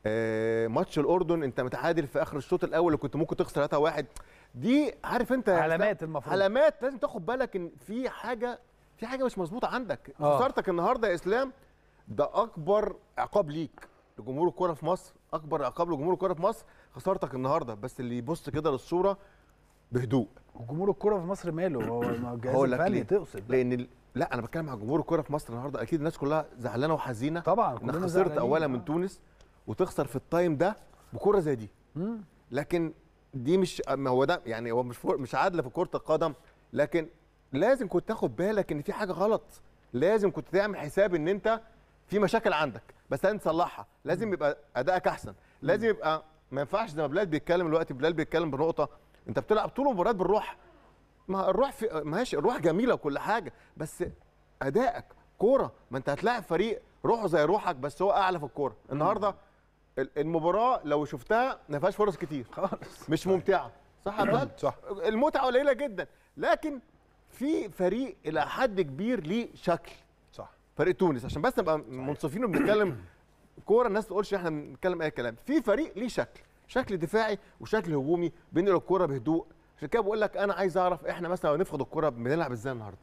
آه ماتش الاردن انت متعادل في اخر الشوط الاول اللي كنت ممكن تخسر 3-1 دي عارف انت يا علامات المفروض علامات لازم تاخد بالك ان في حاجه في حاجه مش مظبوطه عندك آه. خسارتك النهارده يا اسلام ده اكبر عقاب ليك لجمهور الكوره في مصر اكبر عقاب لجمهور الكوره في مصر خسارتك النهارده بس اللي يبص كده للصوره بهدوء جمهور الكره في مصر ماله هو الجهاز هقول لك الفني ليه. تقصد لان ال... لا انا بتكلم على جمهور الكوره في مصر النهارده اكيد الناس كلها زعلانه وحزينه طبعا انك كلنا خسرت زعلانين. اولا آه. من تونس وتخسر في التايم ده بكوره زي دي مم. لكن دي مش ما هو ده يعني هو مش فور مش عادله في كره القدم لكن لازم كنت تاخد بالك ان في حاجه غلط لازم كنت تعمل حساب ان انت في مشاكل عندك بس لازم تصلحها لازم يبقى ادائك احسن لازم يبقى ما ينفعش زي ما بلال بيتكلم دلوقتي بلال بيتكلم بنقطه انت بتلعب طول المباريات بالروح ما الروح في ماشي الروح جميله وكل حاجه بس ادائك كوره ما انت هتلاعب فريق روحه زي روحك بس هو اعلى في الكوره النهارده ال- المباراه لو شفتها ما فيهاش فرص كتير خالص مش ممتعه صح يا بلال صح. المتعه قليله جدا لكن في فريق الى حد كبير ليه شكل صح فريق تونس عشان بس نبقى منصفين وبنتكلم كوره الناس تقولش احنا بنتكلم اي كلام في فريق ليه شكل شكل دفاعي وشكل هجومي بينقل الكوره بهدوء عشان كده بقول لك انا عايز اعرف احنا مثلا لو نفقد الكوره بنلعب ازاي النهارده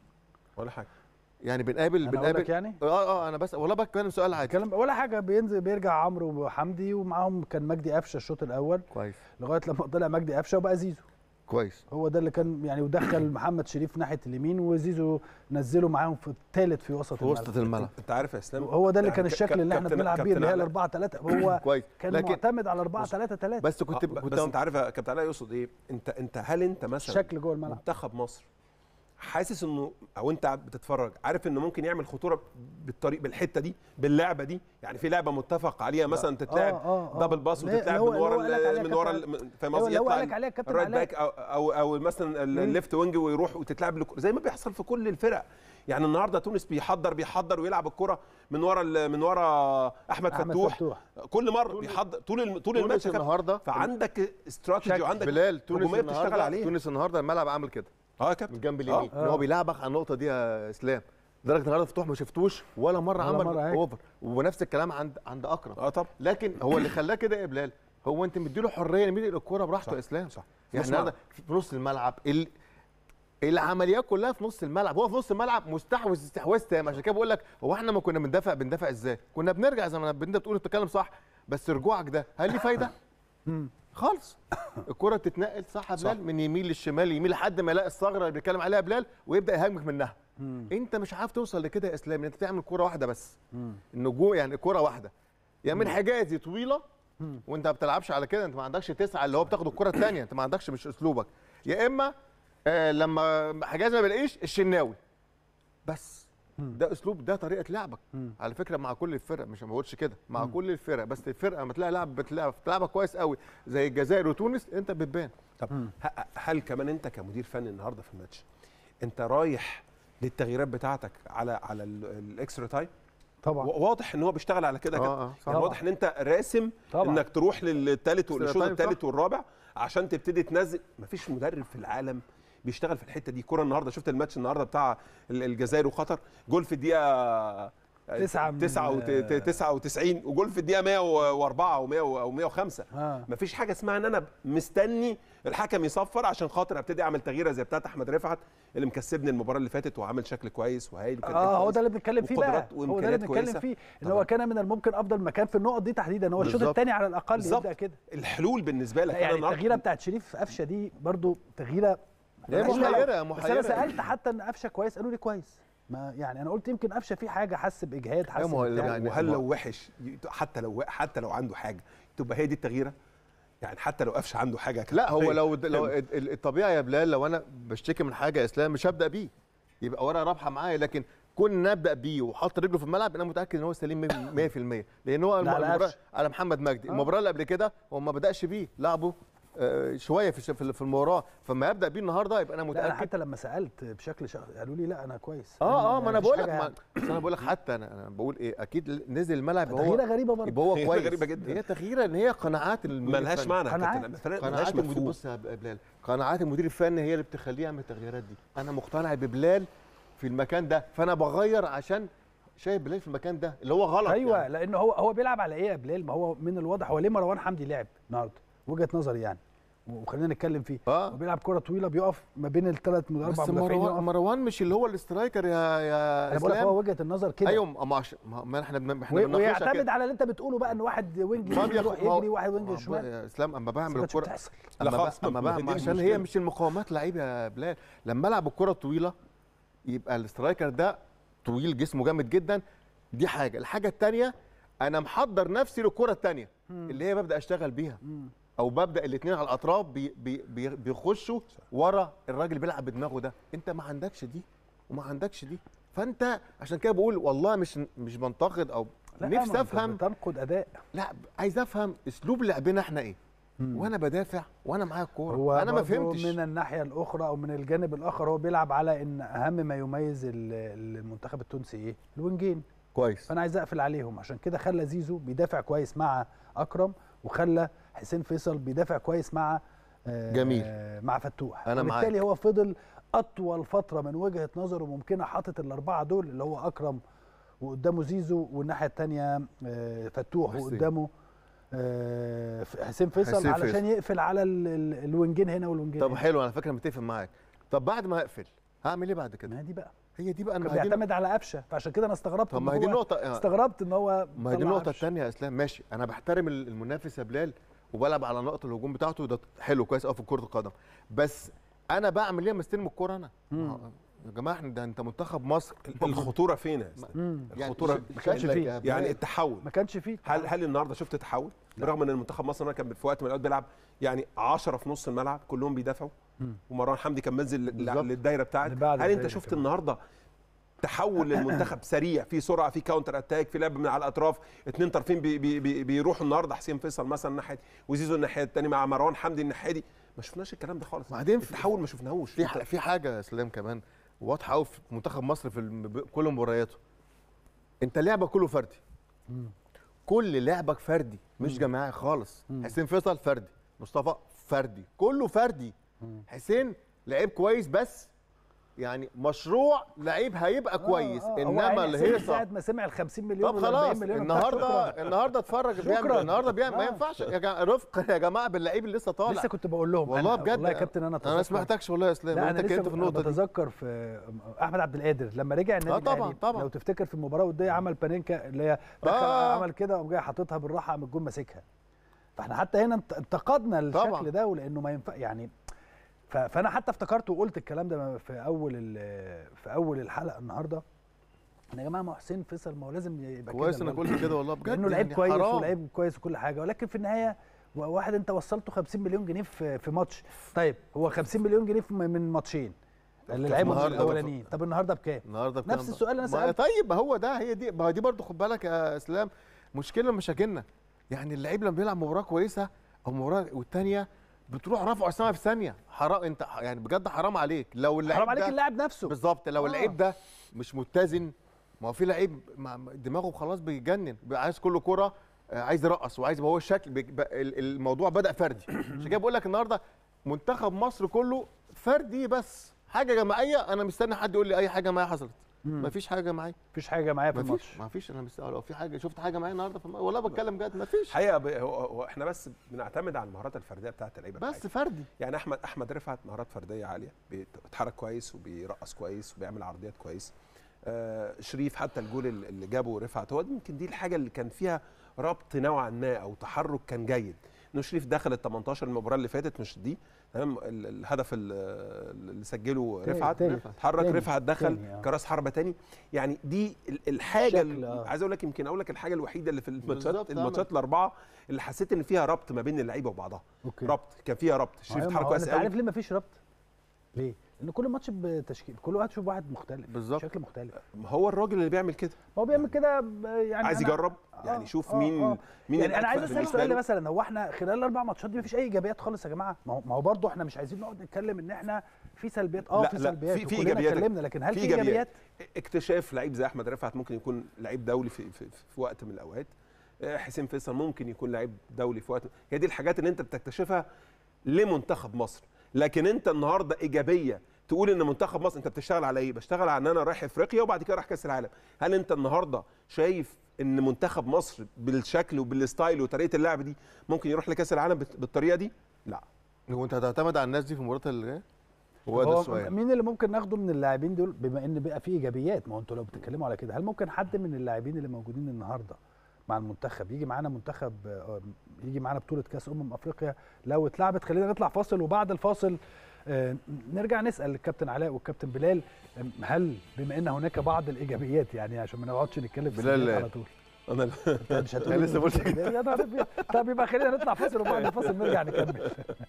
ولا حاجه يعني بنقابل أنا أقول بنقابل لك يعني؟ اه اه انا بس والله بتكلم سؤال عادي كلام ولا حاجه بينزل بيرجع عمرو وحمدي ومعاهم كان مجدي قفشه الشوط الاول كويس لغايه لما طلع مجدي قفشه وبقى زيزو كويس هو ده اللي كان يعني ودخل محمد شريف ناحيه اليمين وزيزو نزله معاهم في الثالث في وسط في وسط الملعب الملعب انت عارف يا اسلام هو ده اللي يعني كان ك- الشكل اللي احنا كابتن- بنلعب بيه كابتن اللي هي علاء. ال 4 3 هو كويس كان لكن معتمد على 4 بص، 3 3 بس كنت كنت- بس انت عارف يا كابتن علاء يقصد ايه انت انت هل انت مثلا شكل جوه الملعب منتخب مصر حاسس انه او انت بتتفرج عارف انه ممكن يعمل خطوره بالطريق بالحته دي باللعبه دي يعني في لعبه متفق عليها مثلا تتلعب آه، آه. دبل باس اللي هي- وتتلعب اللي هو- من ورا اللي هو قالك عليها ال- من ورا كابتن- ال- فاهم اللي هو- قصدي اللي هو يطلع قالك عليها كابتن الرايت علاء. باك او او, أو مثلا ال- الليفت وينج ويروح وتتلعب لك- زي ما بيحصل في كل الفرق يعني النهارده تونس بيحضر بيحضر ويلعب الكره من ورا ال- من ورا احمد, أحمد فتوح فتوح. كل مره بيحضر طول الم- طول الماتش تونس يا كابتن. النهارده فعندك استراتيجي وعندك بلال تونس هجوميه بتشتغل النهارده عليها تونس النهارده الملعب عامل كده اه يا كابتن من جنب آه. اليمين ان هو بيلعبك على النقطه دي يا اسلام لدرجه النهارده فتوح ما شفتوش ولا مره ولا عمل مرة هيك. اوفر ونفس الكلام عند عند اكرم اه طبعا لكن هو اللي خلاه كده يا بلال هو انت مديله حريه يميل الكوره براحته صح، يا اسلام صح. يعني نص النهارده في نص الملعب ال... العمليات كلها في نص الملعب هو في نص الملعب مستحوذ استحواذ تام عشان كده بقول لك هو احنا ما كنا بندافع بندافع ازاي كنا بنرجع زي ما انت بتقول بتتكلم صح بس رجوعك ده هل ليه فايده خالص الكره بتتنقل صح يا بلال صح. من يمين للشمال يمين لحد ما يلاقي الثغره اللي بيتكلم عليها بلال ويبدا يهاجمك منها انت مش عارف توصل لكده يا اسلام انت تعمل كره واحده بس النجوم يعني كره واحده يا من حجازي طويله وانت ما بتلعبش على كده انت ما عندكش تسعه اللي هو بتاخد الكره الثانيه انت ما عندكش مش اسلوبك يا اما آه لما حجازي ما بيلاقيش الشناوي بس ده اسلوب ده طريقه لعبك على فكره مع كل الفرق مش ما بقولش كده مع كل الفرق بس الفرقه لما تلاقي لاعب بتلعب بتلعبك كويس قوي زي الجزائر وتونس انت بتبان طب ه- هل كمان انت كمدير فني النهارده في الماتش انت رايح للتغييرات بتاعتك على على ال- الاكسترا تايم طبعا و- واضح ان هو بيشتغل على كده آه، كده آه، صح. يعني طبعا. واضح ان انت راسم طبعا. انك تروح للثالث Extra والشوط time، الثالث صح. والرابع عشان تبتدي تنزل مفيش مدرب في العالم بيشتغل في الحته دي كرة النهارده شفت الماتش النهارده بتاع ال- الجزائر وقطر جول في الدقيقه تسعة من- 99 وجول في الدقيقه 104 او 100 او 105 آه. مفيش حاجه اسمها ان انا مستني الحكم يصفر عشان خاطر ابتدي اعمل تغييره زي بتاعت احمد رفعت اللي مكسبني المباراه اللي فاتت وعامل شكل كويس وهايل وكان اه هو كويس ده اللي بنتكلم فيه بقى وقدرات هو ده اللي وإمكانيات بنتكلم كويسة. فيه ان طبعاً. هو كان من الممكن افضل مكان في النقط دي تحديدا هو الشوط بالظبط. الثاني على الاقل بالظبط. يبدا كده الحلول بالنسبه لك لا يعني أنا النهاردة- التغييره بتاعت شريف قفشه دي برضو تغييره هي ملهاش محيرة، دعوة. بس محيرة. انا سالت حتى ان قفشه كويس قالوا لي كويس ما يعني انا قلت يمكن قفشه في حاجه حس باجهاد حس ما هو بتاع. يعني وهل ما- لو وحش ي- حتى لو حتى لو عنده حاجه تبقى هي دي التغييره يعني حتى لو قفش عنده حاجه كده لا هو طيب. لو لو حلو. ال- الطبيعي يا بلال لو انا بشتكي من حاجه يا اسلام مش هبدا بيه يبقى ورقه رابحه معايا لكن كون نبدا بيه وحط رجله في الملعب انا متاكد ان هو سليم 100% لان هو لا، على المباراه قفش. على محمد مجدي المباراه اللي قبل كده هو ما بداش بيه لعبه آه، شويه في الش- في في المباراه فما يبدا بيه النهارده يبقى انا لا انا متاكد حتى لما سالت بشكل شخصي قالوا لي لا انا كويس اه اه ما انا مفيش بقول لك حاجة ما- بس انا بقول لك حتى انا انا بقول ايه اكيد نزل الملعب يبقى تغييره هو غريبه برضه يبقى هو هي كويس غريبة جدا. هي تغييره ان هي قناعات المدير ملهاش الفني. معنى يا قناعات. كابتن الفرق قناعات ملهاش المدير مفهوم بص يا بلال قناعات المدير الفني هي اللي بتخليه يعمل التغييرات دي انا مقتنع ببلال في المكان ده فانا بغير عشان شايف بلال في المكان ده اللي هو غلط ايوه يعني. لان هو هو بيلعب على ايه يا بلال ما هو من الواضح هو ليه مروان حمدي لعب النهارده وجهه نظري يعني وخلينا نتكلم فيه اه هو بيلعب كره طويله بيقف ما بين الثلاث اربع بس مدافعين مروان, يقف. مروان مش اللي هو الاسترايكر يا يا انا بقول لك اسلام هو وجهه النظر كده ايوه ما عش- ما ما احنا بن- احنا وي- بنناقشها ويعتمد كده. على اللي انت بتقوله بقى ان واحد وينج ما يمين يروح بياخد- ما هو- يجري واحد ما وينج هو شمال يا اسلام اما بس بعمل ما كانتش الكره بتحصل. لا اما خلاص، بقى اما ما- بقى دي عشان هي المشكلة. مش المقاومات لعيب يا بلال لما العب الكره الطويله يبقى الاسترايكر ده طويل جسمه جامد جدا دي حاجه الحاجه الثانيه انا محضر نفسي للكره الثانيه اللي هي ببدا اشتغل بيها او ببدا الاثنين على الاطراف بي بي بي بيخشوا ورا الراجل اللي بيلعب بدماغه ده انت ما عندكش دي وما عندكش دي فانت عشان كده بقول والله مش مش بنتقد او لا، نفسي ما أنت افهم بتنقد اداء لا عايز افهم اسلوب لعبنا احنا ايه وانا بدافع وانا معايا الكوره هو انا ما برضو فهمتش من الناحيه الاخرى او من الجانب الاخر هو بيلعب على ان اهم ما يميز ال- المنتخب التونسي ايه الوينجين كويس فانا عايز اقفل عليهم عشان كده خلى زيزو بيدافع كويس مع اكرم وخلى حسين فيصل بيدافع كويس مع آه، جميل. مع فتوح أنا وبالتالي معاك. هو فضل اطول فتره من وجهه نظره ممكنه حاطط الاربعه دول اللي هو اكرم وقدامه زيزو والناحيه الثانيه فتوح حسين. وقدامه آه، حسين فيصل حسين علشان فيصل. يقفل على ال- ال- الوينجين هنا والوينجين طب هنا. حلو على فكره متفق معاك طب بعد ما اقفل هعمل ايه بعد ما كده هي دي بقى هي دي بقى كان انا ما هي دي- بيعتمد على قفشه فعشان كده انا استغربت طب إن ما هي دي هو- النقطه آه، استغربت ان هو ما هي دي طلع النقطه قفشة. الثانيه يا اسلام ماشي انا بحترم المنافس يا بلال وبلعب على نقط الهجوم بتاعته ده حلو كويس قوي في كره القدم بس انا بعمل ايه لما استلم الكوره انا ما هو- يا جماعه احنا ده انت منتخب مصر الخطوره فين يا أستاذ؟ مم. الخطوره ما كانش فيه. يعني يعني التحول ما كانش فيه هل هل النهارده شفت تحول؟ برغم ان المنتخب مصر كان في وقت من الاوقات بيلعب يعني 10 في نص الملعب كلهم بيدافعوا مم. ومروان حمدي كان منزل لل- بالظبط. للدايره بتاعت اللي بعد هل انت الدايرة شفت كمان. النهارده تحول للمنتخب سريع في سرعه في كاونتر اتاك في لعب من على الاطراف اثنين طرفين بي بي بي بيروحوا النهارده حسين فيصل مثلا الناحيه دي وزيزو الناحيه الثانيه مع مروان حمدي الناحيه دي ما شفناش الكلام ده خالص بعدين في- التحول ما شفناهوش في ح- في حاجه يا اسلام كمان واضحه قوي في منتخب مصر في الم- كل مبارياته انت لعبك كله فردي مم. كل لعبك فردي مش جماعي خالص مم. حسين فيصل فردي مصطفى فردي كله فردي مم. حسين لعيب كويس بس يعني مشروع لعيب هيبقى كويس آه، آه. هو انما عيني اللي حسين هي ساعه ما سمع ال 50 مليون طب ولا 40 خلاص مليون بتاع النهارده شكراً. النهارده اتفرج بيعمل شكراً. النهارده بيعمل ما آه. ينفعش يا جماعه رفق يا جماعه باللعيب اللي لسه طالع لسه كنت بقول لهم والله أنا- بجد والله يا كابتن انا انا أتذكر- ما سمعتكش والله يا اسلام لا انت انا لسه اتكلمت في النقطه دي بتذكر في احمد عبد القادر لما رجع النادي آه طبعاً، الأهلي، طبعاً. لو تفتكر في المباراه الوديه عمل بانينكا اللي هي دخل آه. عمل كده وقام جاي حاططها بالراحه قام الجون ماسكها فاحنا حتى هنا انت- انتقدنا الشكل طبعاً. ده ولانه ما ينفع يعني ف- فانا حتى افتكرت وقلت الكلام ده في اول ال- في اول الحلقه النهارده ان يا جماعه ما هو حسين فيصل ما هو لازم يبقى كويس كده انك قلت كده والله بجد لانه لعيب يعني كويس حرام. ولعيب كويس وكل حاجه ولكن في النهايه و- واحد انت وصلته 50 مليون جنيه في في ماتش طيب هو 50 مليون جنيه في- من ماتشين اللي لعبهم النهاردة الاولانيين طب النهارده بكام؟ النهارده بكام نفس بقى؟ السؤال اللي أنا ما- سألته. طيب ما هو ده هي دي ما هو دي برضه خد بالك يا اسلام مشكله من مشاكلنا يعني اللعيب لما بيلعب مباراه كويسه او مباراه والثانيه بتروح رافعه السما في ثانيه حرام انت يعني بجد حرام عليك لو اللعيب حرام عليك ده- اللاعب نفسه بالظبط لو آه. اللعيب ده مش متزن ما هو في لعيب مع- دماغه خلاص بيجنن بيبقى عايز كل كره آه، عايز يرقص وعايز يبقى هو الشكل بي- بقى ال- الموضوع بدا فردي عشان كده بقول لك النهارده منتخب مصر كله فردي بس حاجه جماعيه انا مستني حد يقول لي اي حاجه معايا حصلت مم. مفيش حاجه جماعيه مفيش حاجه معايا في مفيش الماتش مفيش انا مستني لو في حاجه شفت حاجه معايا النهارده في الم- والله بتكلم جد مفيش الحقيقه ب- هو هو احنا بس بنعتمد على المهارات الفرديه بتاعت اللعيبه بس بتاعتنا. فردي يعني احمد احمد رفعت مهارات فرديه عاليه بيتحرك كويس وبيرقص كويس وبيعمل عرضيات كويس آه شريف حتى الجول اللي اللي جابه رفعت هو دي يمكن دي الحاجه اللي كان فيها ربط نوعا ما او تحرك كان جيد انه شريف دخل ال 18 المباراه اللي فاتت مش دي تمام ال- الهدف ال- اللي سجله تاني- رفعت تاني. اتحرك تاني. رفعت دخل تاني، آه. كراس حربه تاني يعني دي ال- الحاجه الشكل، اللي آه. عايز اقول لك يمكن اقول لك الحاجه الوحيده اللي في الماتشات بالظبط، الماتشات الاربعه اللي حسيت ان فيها ربط ما بين اللعيبه وبعضها اوكي ربط كان فيها ربط شريف أيوة، ما اتحرك هو كويس انت قوي عارف ليه مفيش ربط؟ ليه؟ لان كل ماتش بتشكيل كل واحد يشوف واحد مختلف بالظبط. شكل مختلف ما هو الراجل اللي بيعمل كده هو بيعمل كده ب- يعني عايز أنا- يجرب آه، يعني يشوف آه، مين آه. مين يعني انا عايز الأكفأ اسال بالنسبة سؤال له. مثلا هو احنا خلال الاربع ماتشات دي مفيش اي ايجابيات خالص يا جماعه ما هو ما هو برضه احنا مش عايزين نقعد نتكلم ان احنا في سلبيات اه لا، في لا، سلبيات في- في وكلنا إيجابيات. اتكلمنا لكن هل في في إيجابيات. ايجابيات؟ اكتشاف لعيب زي احمد رفعت ممكن يكون لعيب دولي في, في, في وقت من الاوقات آه، حسين فيصل ممكن يكون لعيب دولي في وقت هي دي الحاجات اللي انت بتكتشفها لمنتخب مصر لكن انت النهارده ايجابيه تقول ان منتخب مصر انت بتشتغل على ايه بشتغل على ان انا رايح افريقيا وبعد كده رايح كاس العالم هل انت النهارده شايف ان منتخب مصر بالشكل وبالستايل وطريقه اللعب دي ممكن يروح لكاس العالم بت- بالطريقه دي لا هو انت هتعتمد على الناس دي في المباراه اللي جايه هو ده هو السؤال مين اللي ممكن ناخده من اللاعبين دول بما ان بقى في ايجابيات ما هو انتوا لو بتتكلموا على كده هل ممكن حد من اللاعبين اللي موجودين النهارده مع المنتخب يجي معانا منتخب آه، يجي معانا بطوله كاس امم افريقيا لو اتلعبت خلينا نطلع فاصل وبعد الفاصل آه، نرجع نسال الكابتن علاء والكابتن بلال آم، هل بما ان هناك بعض الايجابيات يعني عشان ما نقعدش نتكلم في بلال- السلبيات على طول انا أنت مش هتقول أنا لسه إن في قلت إيجابيات؟ يا نهار أبيض. طب يبقى خلينا نطلع فاصل وبعد الفاصل نرجع نكمل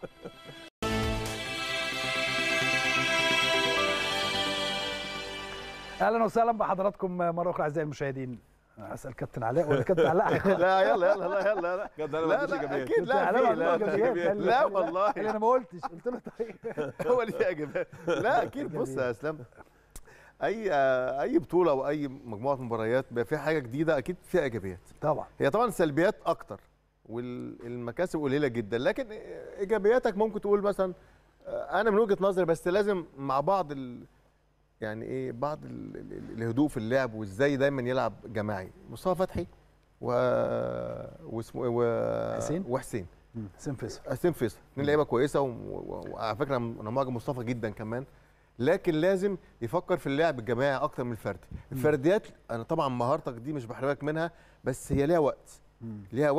اهلا وسهلا بحضراتكم مره اخرى اعزائي المشاهدين اسال كابتن علاء ولا كابتن علاء لا يلا يلا لا يلا لا بجد انا ما لا عنديش لا ايجابيات اكيد لا علاء في عنده لا إيجابيات. قال لي- لا قال لي والله قال لي انا ما قلتش قلت له طيب هو اللي فيه اجابات لا اكيد بص يا اسلام اي اي بطوله او اي مجموعه مباريات بيبقى فيها حاجه جديده اكيد فيها ايجابيات طبعا هي طبعا سلبيات اكتر والمكاسب قليله جدا لكن ايجابياتك ممكن تقول مثلا آه، انا من وجهه نظري بس لازم مع بعض ال يعني ايه بعض ال ال الهدوء في اللعب وازاي دايما يلعب جماعي مصطفى فتحي و واسمه إيه؟ و حسين؟ وحسين حسين فيصل حسين فيصل اثنين لعيبه كويسه و- و- وعلى فكره انا معجب مصطفى جدا كمان لكن لازم يفكر في اللعب الجماعي اكتر من الفردي الفرديات انا طبعا مهارتك دي مش بحرمك منها بس هي ليها وقت ليها وقت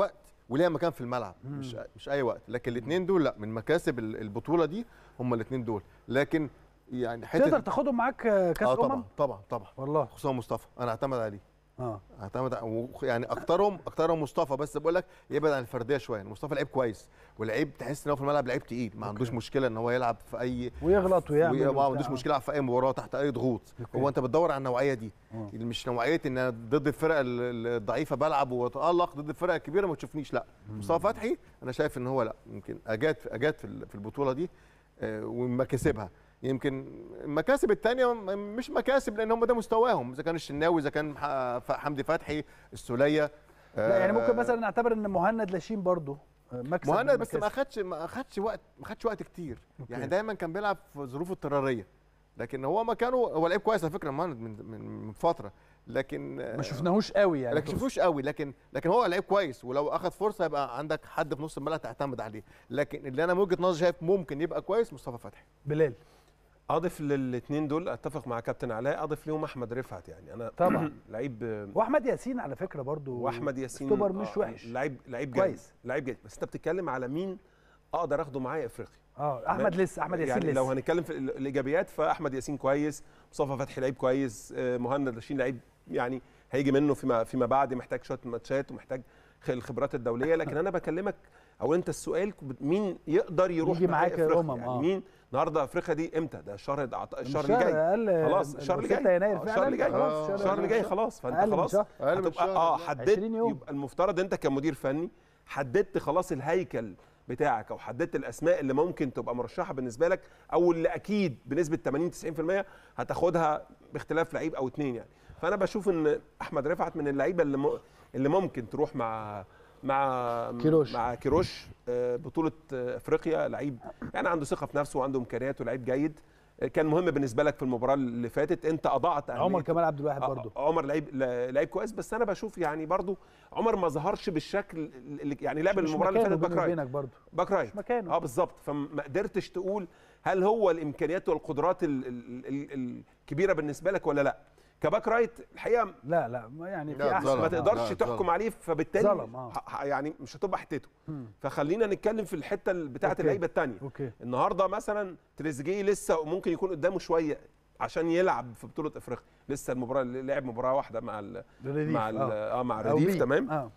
وليها مكان في الملعب مش مش اي وقت لكن الاثنين دول لا من مكاسب ال- البطوله دي هم الاثنين دول لكن يعني حته تقدر تاخدهم معاك آه، كاس اه امم طبعا طبعا طبعا والله خصوصا مصطفى انا اعتمد عليه اه اعتمد ع- و- يعني اكترهم اكترهم مصطفى بس بقول لك يبعد عن الفرديه شويه يعني مصطفى لعيب كويس ولعيب تحس ان هو في الملعب لعيب تقيل ما عندوش مشكله ان هو يلعب في اي ويغلط ويعمل وما وبتاع. عندوش مشكله يلعب في اي مباراه تحت اي ضغوط أوكي. هو انت بتدور على النوعيه دي آه. مش نوعيه ان انا ضد الفرق ال- ال- الضعيفه بلعب واتالق ضد الفرق الكبيره ما تشوفنيش لا مصطفى فتحي انا شايف ان هو لا يمكن اجاد اجاد في ال- في البطوله دي آه، ومكاسبها يمكن المكاسب الثانيه مش مكاسب لان هم ده مستواهم اذا كان الشناوي اذا كان ح- ف- حمدي فتحي السوليه لا يعني ممكن آه، مثلا نعتبر ان مهند لاشين برضو آه، مكسب من مهند بس ما المكاسب. اخدش ما اخدش وقت ما اخدش وقت كتير أوكي. يعني دايما كان بيلعب في ظروف اضطراريه لكن هو مكانه هو لعيب كويس على فكره مهند من من, من فتره لكن ما شفناهوش قوي يعني لكن شوفوش قوي لكن لكن هو لعيب كويس ولو اخد فرصه يبقى عندك حد في نص الملعب تعتمد عليه لكن اللي انا من وجهه نظري شايف ممكن يبقى كويس مصطفى فتحي بلال اضف للاثنين دول اتفق مع كابتن علاء اضف ليهم احمد رفعت يعني انا طبعا. لعيب واحمد ياسين على فكره برضو واحمد ياسين ستوبر مش آه، وحش لعيب لعيب جيد كويس. لعيب جيد بس انت بتتكلم على مين اقدر اخده معايا افريقيا اه احمد لسه احمد ياسين يعني لسه لو هنتكلم في ال- الايجابيات فاحمد ياسين كويس مصطفى فتحي لعيب كويس آه، مهند لاشين لعيب يعني هيجي منه فيما فيما بعد محتاج شويه ماتشات ومحتاج خ- الخبرات الدوليه لكن انا بكلمك او انت السؤال ك- مين يقدر يروح يجي معايا معاك افريقيا أمم، يعني آه. مين النهارده افريقيا دي امتى ده الشهر ده أعت- الشهر اللي الشهر جاي اقل خلاص الشهر اللي 6 جاي يناير آه، فعلا الشهر اللي جاي خلاص آه، الشهر اللي جاي شهر. خلاص فانت أقل من خلاص شهر. أقل من هتبقى- شهر. اه 20 حددت يوم. يبقى المفترض انت كمدير فني حددت خلاص الهيكل بتاعك او حددت الاسماء اللي ممكن تبقى مرشحه بالنسبه لك او اللي اكيد بنسبه 80 90% هتاخدها باختلاف لعيب او اتنين يعني فانا بشوف ان احمد رفعت من اللعيبه اللي م... اللي ممكن تروح مع مع كيروش. مع كيروش آه، بطوله آه، افريقيا لعيب يعني عنده ثقه في نفسه وعنده امكانيات ولعيب جيد آه، كان مهم بالنسبه لك في المباراه اللي فاتت انت اضعت عمر أهمية- كمال عبد الواحد آه، برضو عمر لعيب لعيب كويس بس انا بشوف يعني برضو عمر ما ظهرش بالشكل اللي يعني لعب مش المباراه اللي مكانه فاتت باك بيني رايت وبينك برضو باك رايت مش مكانه. اه بالظبط فما قدرتش تقول هل هو الامكانيات والقدرات ال ال ال الكبيره بالنسبه لك ولا لا كباك رايت الحقيقه لا لا ما يعني في لا، احسن ظلم. ما آه، تقدرش لا، تحكم ظلم. عليه فبالتالي ظلم، آه. ح- ح- يعني مش هتبقى حتته مم. فخلينا نتكلم في الحته ال- بتاعه أوكي. اللعيبه الثانيه اوكي النهارده مثلا تريزيجيه لسه ممكن يكون قدامه شويه عشان يلعب في بطوله افريقيا لسه المباراه لعب مباراه واحده مع ال الرديف، مع ال آه. اه مع أو الرديف بي. تمام اه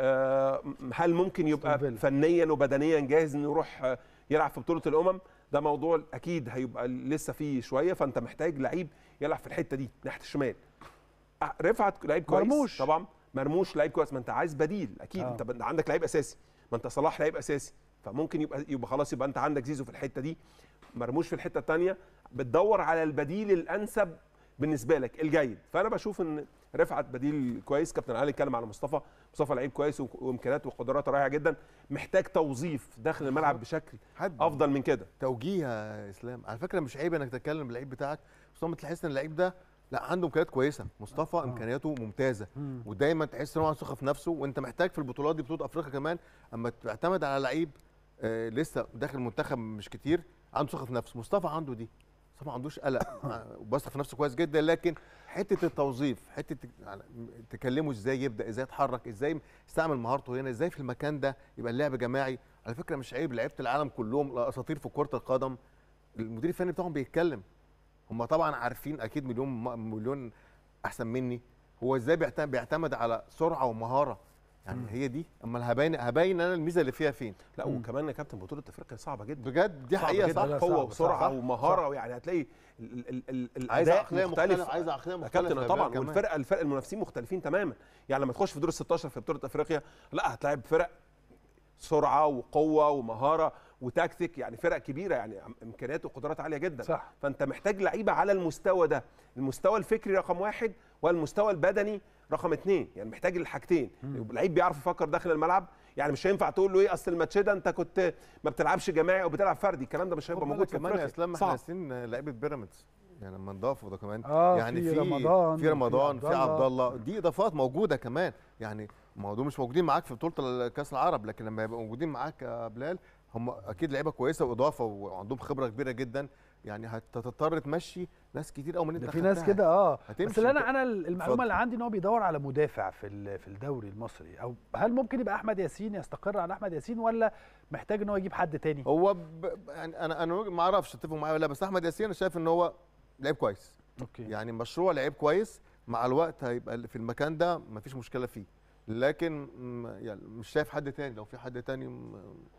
آه، هل ممكن يبقى أستون فيلا. فنيا وبدنيا جاهز انه يروح آه، يلعب في بطوله الامم ده موضوع اكيد هيبقى لسه فيه شويه فانت محتاج لعيب يلعب في الحته دي ناحيه الشمال آه، رفعت لعيب كويس مرموش. طبعا مرموش لعيب كويس ما انت عايز بديل اكيد آه. انت ب- عندك لعيب اساسي ما انت صلاح لعيب اساسي فممكن يبقى يبقى خلاص يبقى انت عندك زيزو في الحته دي مرموش في الحته الثانيه بتدور على البديل الانسب بالنسبه لك الجيد فانا بشوف ان رفعت بديل كويس كابتن علي اتكلم على مصطفى مصطفى لعيب كويس وك- وامكانيات وقدرات رائعه جدا محتاج توظيف داخل الملعب بشكل حد افضل من كده توجيه يا اسلام على فكره مش عيب انك تتكلم باللعيب بتاعك بس لما تحس ان اللعيب ده لا عنده امكانيات كويسه مصطفى امكانياته ممتازه مم. ودايما تحس ان هو عنده ثقه في نفسه وانت محتاج في البطولات دي بطوله افريقيا كمان اما تعتمد على لعيب آه لسه داخل المنتخب مش كتير عنده ثقه في نفسه مصطفى عنده دي مصطفى ما عندوش قلق آه، وبثق في نفسه كويس جدا لكن حته التوظيف حته تك- يعني تكلمه ازاي يبدا ازاي يتحرك ازاي يستعمل مهارته هنا ازاي في المكان ده يبقى اللعب جماعي على فكره مش عيب لعيبه العالم كلهم اساطير في كره القدم المدير الفني بتاعهم بيتكلم هم طبعا عارفين اكيد مليون مليون احسن مني هو ازاي بيعتمد, بيعتمد على سرعه ومهاره يعني هي دي اما هبين هبين انا الميزه اللي فيها فين لا وكمان يا كابتن بطوله افريقيا صعبه جدا بجد دي صعبة حقيقه جدا. صح لا، قوه صعب، وسرعه صح، ومهاره يعني هتلاقي ال- ال- ال- ال- عايزه الاداء عقليه مختلف مختلفه عايزه عقليه يا مختلفه كابتن يا طبعا بلال كمان. والفرقه الفرق المنافسين مختلفين تماما يعني لما تخش في دور ال 16 في بطوله افريقيا لا هتلاعب فرق سرعه وقوه ومهاره وتكتيك يعني فرق كبيره يعني عم- امكانيات وقدرات عاليه جدا صح. فانت محتاج لعيبه على المستوى ده المستوى الفكري رقم واحد والمستوى البدني رقم اثنين يعني محتاج الحاجتين يبقى لعيب بيعرف يفكر داخل الملعب يعني مش هينفع تقول له ايه اصل الماتش ده انت كنت ما بتلعبش جماعي او بتلعب فردي الكلام ده مش هيبقى خد موجود بالك في كمان يا افريقيا اسلام احنا صعب ناسيين لعيبه بيراميدز يعني لما نضافوا ده كمان آه، يعني في في رمضان، في في رمضان في عبد الله. عبد الله دي اضافات موجوده كمان يعني ما هو دول مش موجودين معاك في بطوله كاس العرب لكن لما يبقوا موجودين معاك يا بلال هم اكيد لعيبه كويسه واضافه وعندهم خبره كبيره جدا يعني هتضطر تمشي ناس كتير قوي من اللي ده انت في ناس خدتها. كده اه بس هتمشي اللي انت- انا انا المعلومه اتفضل. اللي عندي ان هو بيدور على مدافع في ال- في الدوري المصري او هل ممكن يبقى احمد ياسين يستقر على احمد ياسين ولا محتاج ان هو يجيب حد تاني هو ب... يعني انا انا ما اعرفش اتفقوا معايا ولا لا بس احمد ياسين انا شايف ان هو لعيب كويس اوكي يعني مشروع لعيب كويس مع الوقت هيبقى في المكان ده مفيش مشكله فيه لكن م- يعني مش شايف حد تاني لو في حد تاني م...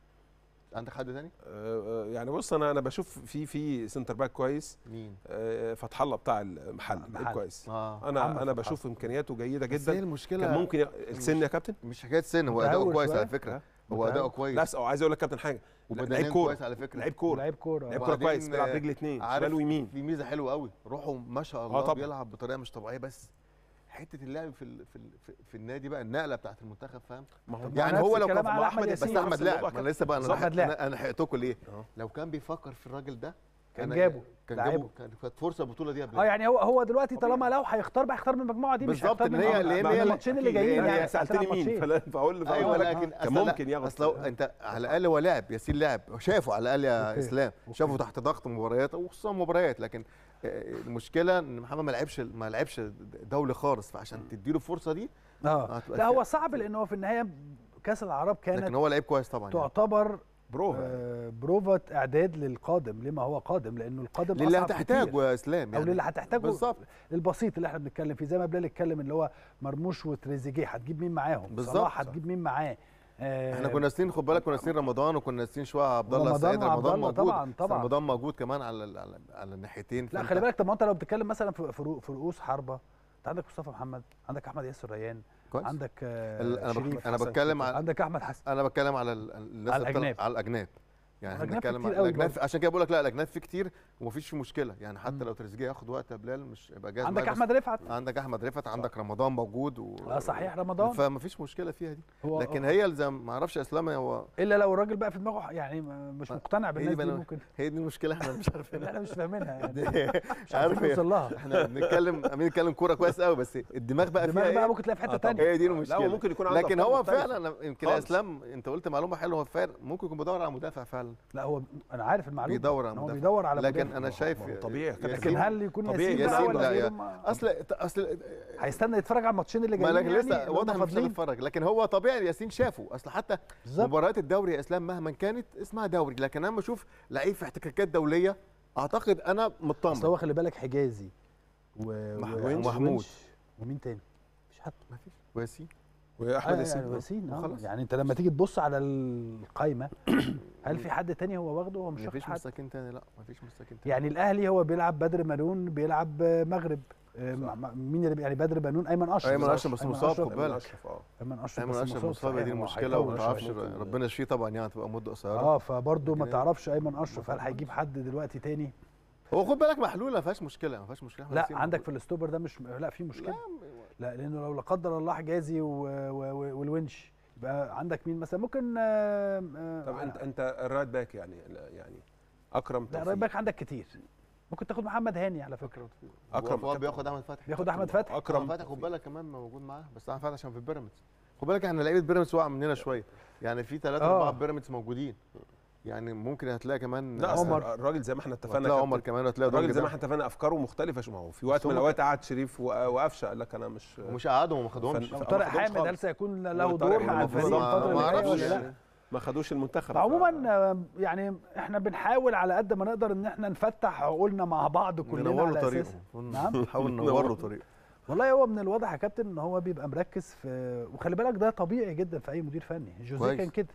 عندك حد تاني آه، آه، يعني بص انا انا بشوف في في سنتر باك كويس مين آه، فتح الله بتاع المحل محل. لعيب كويس اه انا محمد انا فتح بشوف امكانياته جيده بس هي جدا المشكله كان ممكن ي- السن يا كابتن مش حكايه سن هو متهور اداؤه كويس شوية. على فكره ها؟ هو اداؤه متهور. كويس لا أس- أو عايز اقول لك كابتن حاجه وبدنيا لعيب كوره كويس على فكره لعيب كوره لعيب كوره لعيب آه. كوره وبعدين، كويس بيلعب آه، رجل اتنين عارف شمال ويمين في ميزه حلوه قوي روحه ما شاء الله طبعا. بيلعب بطريقه مش طبيعيه بس حته اللعب في ال... في, ال... في, في النادي بقى النقله بتاعت المنتخب فاهم ما هو طب يعني نفس هو لو الكلام كان على مع أحمد بس ياسين. احمد نفس لاعب الموضوع ما انا لسه بقى بالظبط. انا أحمد لاعب. انا انا حقتكم ليه أهو. لو كان بيفكر في الراجل ده كان أنا- جابه، كان لعبه. جابه كان- كانت فرصه البطوله دي قبل اه يعني هو هو دلوقتي طالما لو هيختار بقى هيختار من المجموعه دي مش بالظبط، هيختار إن من هي- من لأن هي- الماتشين اللي أكيد جايين هي- يعني يعني سالتني هتلعب مين ماتشين. فلا- فاقول ايوه فاقول لك لكن كان أصل ممكن ياخد اصل لو انت على الاقل هو لاعب ياسين لاعب شافه على الاقل يا أوكي. اسلام أوكي. شافه تحت ضغط مباريات وخصوصا مباريات لكن آه، المشكله ان محمد ما لعبش ما لعبش دولي خالص فعشان تديله الفرصه دي اه هتبقى لا فيها- هو صعب لان هو في النهايه كاس العرب لكن كانت هو لعيب كويس طبعا يعني. تعتبر بروفا آه، بروفة اعداد للقادم لما هو قادم لانه القادم للي أصعب هتحتاجه كتير. يا اسلام او يعني للي هتحتاجه بالظبط البسيط اللي احنا بنتكلم فيه زي ما بلال اتكلم اللي هو مرموش وتريزيجيه هتجيب مين معاهم بالظبط. صلاح هتجيب مين معاه آه، احنا كنا ناسيين خد بالك كنا ناسيين رمضان وكنا ناسيين شويه عبد الله رمضان السيد وعبد رمضان الله موجود طبعاً، بس طبعاً. رمضان موجود كمان على ال- على, على الناحيتين لا فأنت- خلي بالك طب ما انت لو بتتكلم مثلا في في رؤ- في رؤوس حربه انت عندك مصطفى محمد عندك احمد ياسر ريان كويس عندك آه، ال- انا شريف بك- انا حسن بتكلم على عندك احمد حسن انا بتكلم على ال- الناس على اللي بتلعب- الأجناب. على الاجناب يعني احنا الأجناب في بنتكلم كتير على قوي الاجناب برضه. عشان كده بقول لك لا الاجناب في كتير ومفيش في مشكله يعني حتى مم. لو تريزيجيه ياخد وقت يا بلال مش هيبقى جاهز عندك معايا، بس احمد رفعت عندك احمد رفعت عندك رمضان موجود و... اه صحيح رمضان فمفيش مشكله فيها دي هو لكن هي اللي زي ما اعرفش اسلام هو الا لو الراجل بقى في دماغه يعني م- مش ما- مقتنع بالناس دي دي بقى- ممكن هي دي المشكله احنا مش عارفين احنا مش فاهمينها يعني مش عارف عارفين إيه؟ نوصل لها احنا بنتكلم امين نتكلم كوره كويس قوي بس الدماغ بقى فيها الدماغ بقى ايه ممكن تلاقي في حته آه طبعاً. ثانيه هي دي لا المشكله هو ممكن يكون عنده لكن أفكار هو مختلفة. فعلا أنا- يمكن يا خالص. اسلام انت قلت معلومه حلوه هو فعلا ممكن يكون بيدور على مدافع فعلا لا هو انا عارف المعلومه بيدور على إن هو مدافع. بيدور على لكن مدافع. انا شايف ما هو طبيعي. ياسين- لكن هل يكون طبيعي ياسين بقى ياسين ولا لا، غيره يا- ما- اصل اصل هيستنى يتفرج على الماتشين اللي ما جايين لكن يعني لسه اللي هم واضح مش فاضلين هنتفرج لكن هو طبيعي ياسين شافه اصل حتى بالظبط مباريات الدوري يا اسلام مهما كانت اسمها دوري لكن انا بشوف لعيب في احتكاكات دوليه اعتقد انا اصل مطمن هو خلي بالك حجازي و... مح- و- ومحمود. وونش. ومين تاني؟ مفيش حد مفيش وياسين واحمد آه، ياسين يعني ياسين اه وخلاص. يعني انت لما تيجي تبص على القايمه هل في حد تاني هو واخده هو مش واخد مفيش حد مساكين تاني لا مفيش مساكين تاني يعني الاهلي هو بيلعب بدر بنون بيلعب آه، مغرب آه، مع- مع- مين اللي بي- يعني بدر بنون ايمن اشرف أيمن أشرف بس أيمن مصاب، أشرف- خد بالك. أشرف، اه ايمن اشرف ايمن بس اشرف مصاب صحيح، دي هو المشكله هيطول وما شوية. تعرفش ممكن- ربنا يشفيه طبعا يعني هتبقى مده قصيره اه فبرضه ما لكن- تعرفش ايمن اشرف هل هيجيب حد دلوقتي تاني هو خد بالك محلول ما فيهاش مشكله ما فيهاش مشكله أحمد لا ياسين عندك موجود. في الاستوبر ده مش لا في مشكله لا لا لانه لو لا قدر الله حجازي و... و... و... والونش يبقى عندك مين مثلا ممكن آه، آه، طب انت انت الرايت باك يعني لا، يعني اكرم لا توفيق. رايت باك عندك كتير ممكن تاخد محمد هاني على فكره اكرم اكرم بياخد احمد فتحي بياخد احمد فتحي اكرم اكرم فتحي خد بالك كمان موجود معاه بس احمد فتحي عشان في بيراميدز خد بالك احنا لعيبه بيراميدز وقع مننا شويه يعني في ثلاثه آه. اربعه بيراميدز موجودين يعني ممكن هتلاقي كمان لا آه، أصل عمر. الراجل زي ما احنا اتفقنا هتلاقي عمر كابتن، كمان وهتلاقي الراجل دونج زي ما ده. احنا اتفقنا افكاره مختلفه شو- ما هو في وقت من هم الاوقات قعد شريف و- وقفشه قال لك انا مش ومش قعدهم وما خدهمش فن- او ما طارق خدوش حامد هل خالص. سيكون له وطارق دور مع حامد الفريق المفروض الفتره ما- اللي ما جايه أعرفش. ولا لا ما خدوش المنتخب فعموما آه، يعني احنا بنحاول على قد ما نقدر ان احنا نفتح عقولنا مع بعض كلنا ننور له على طريقه اساس نعم. نحاول ننور له طريقه والله هو من الواضح يا كابتن ان هو بيبقى مركز في وخلي بالك ده طبيعي جدا في اي مدير فني جوزيه كويس. كان كده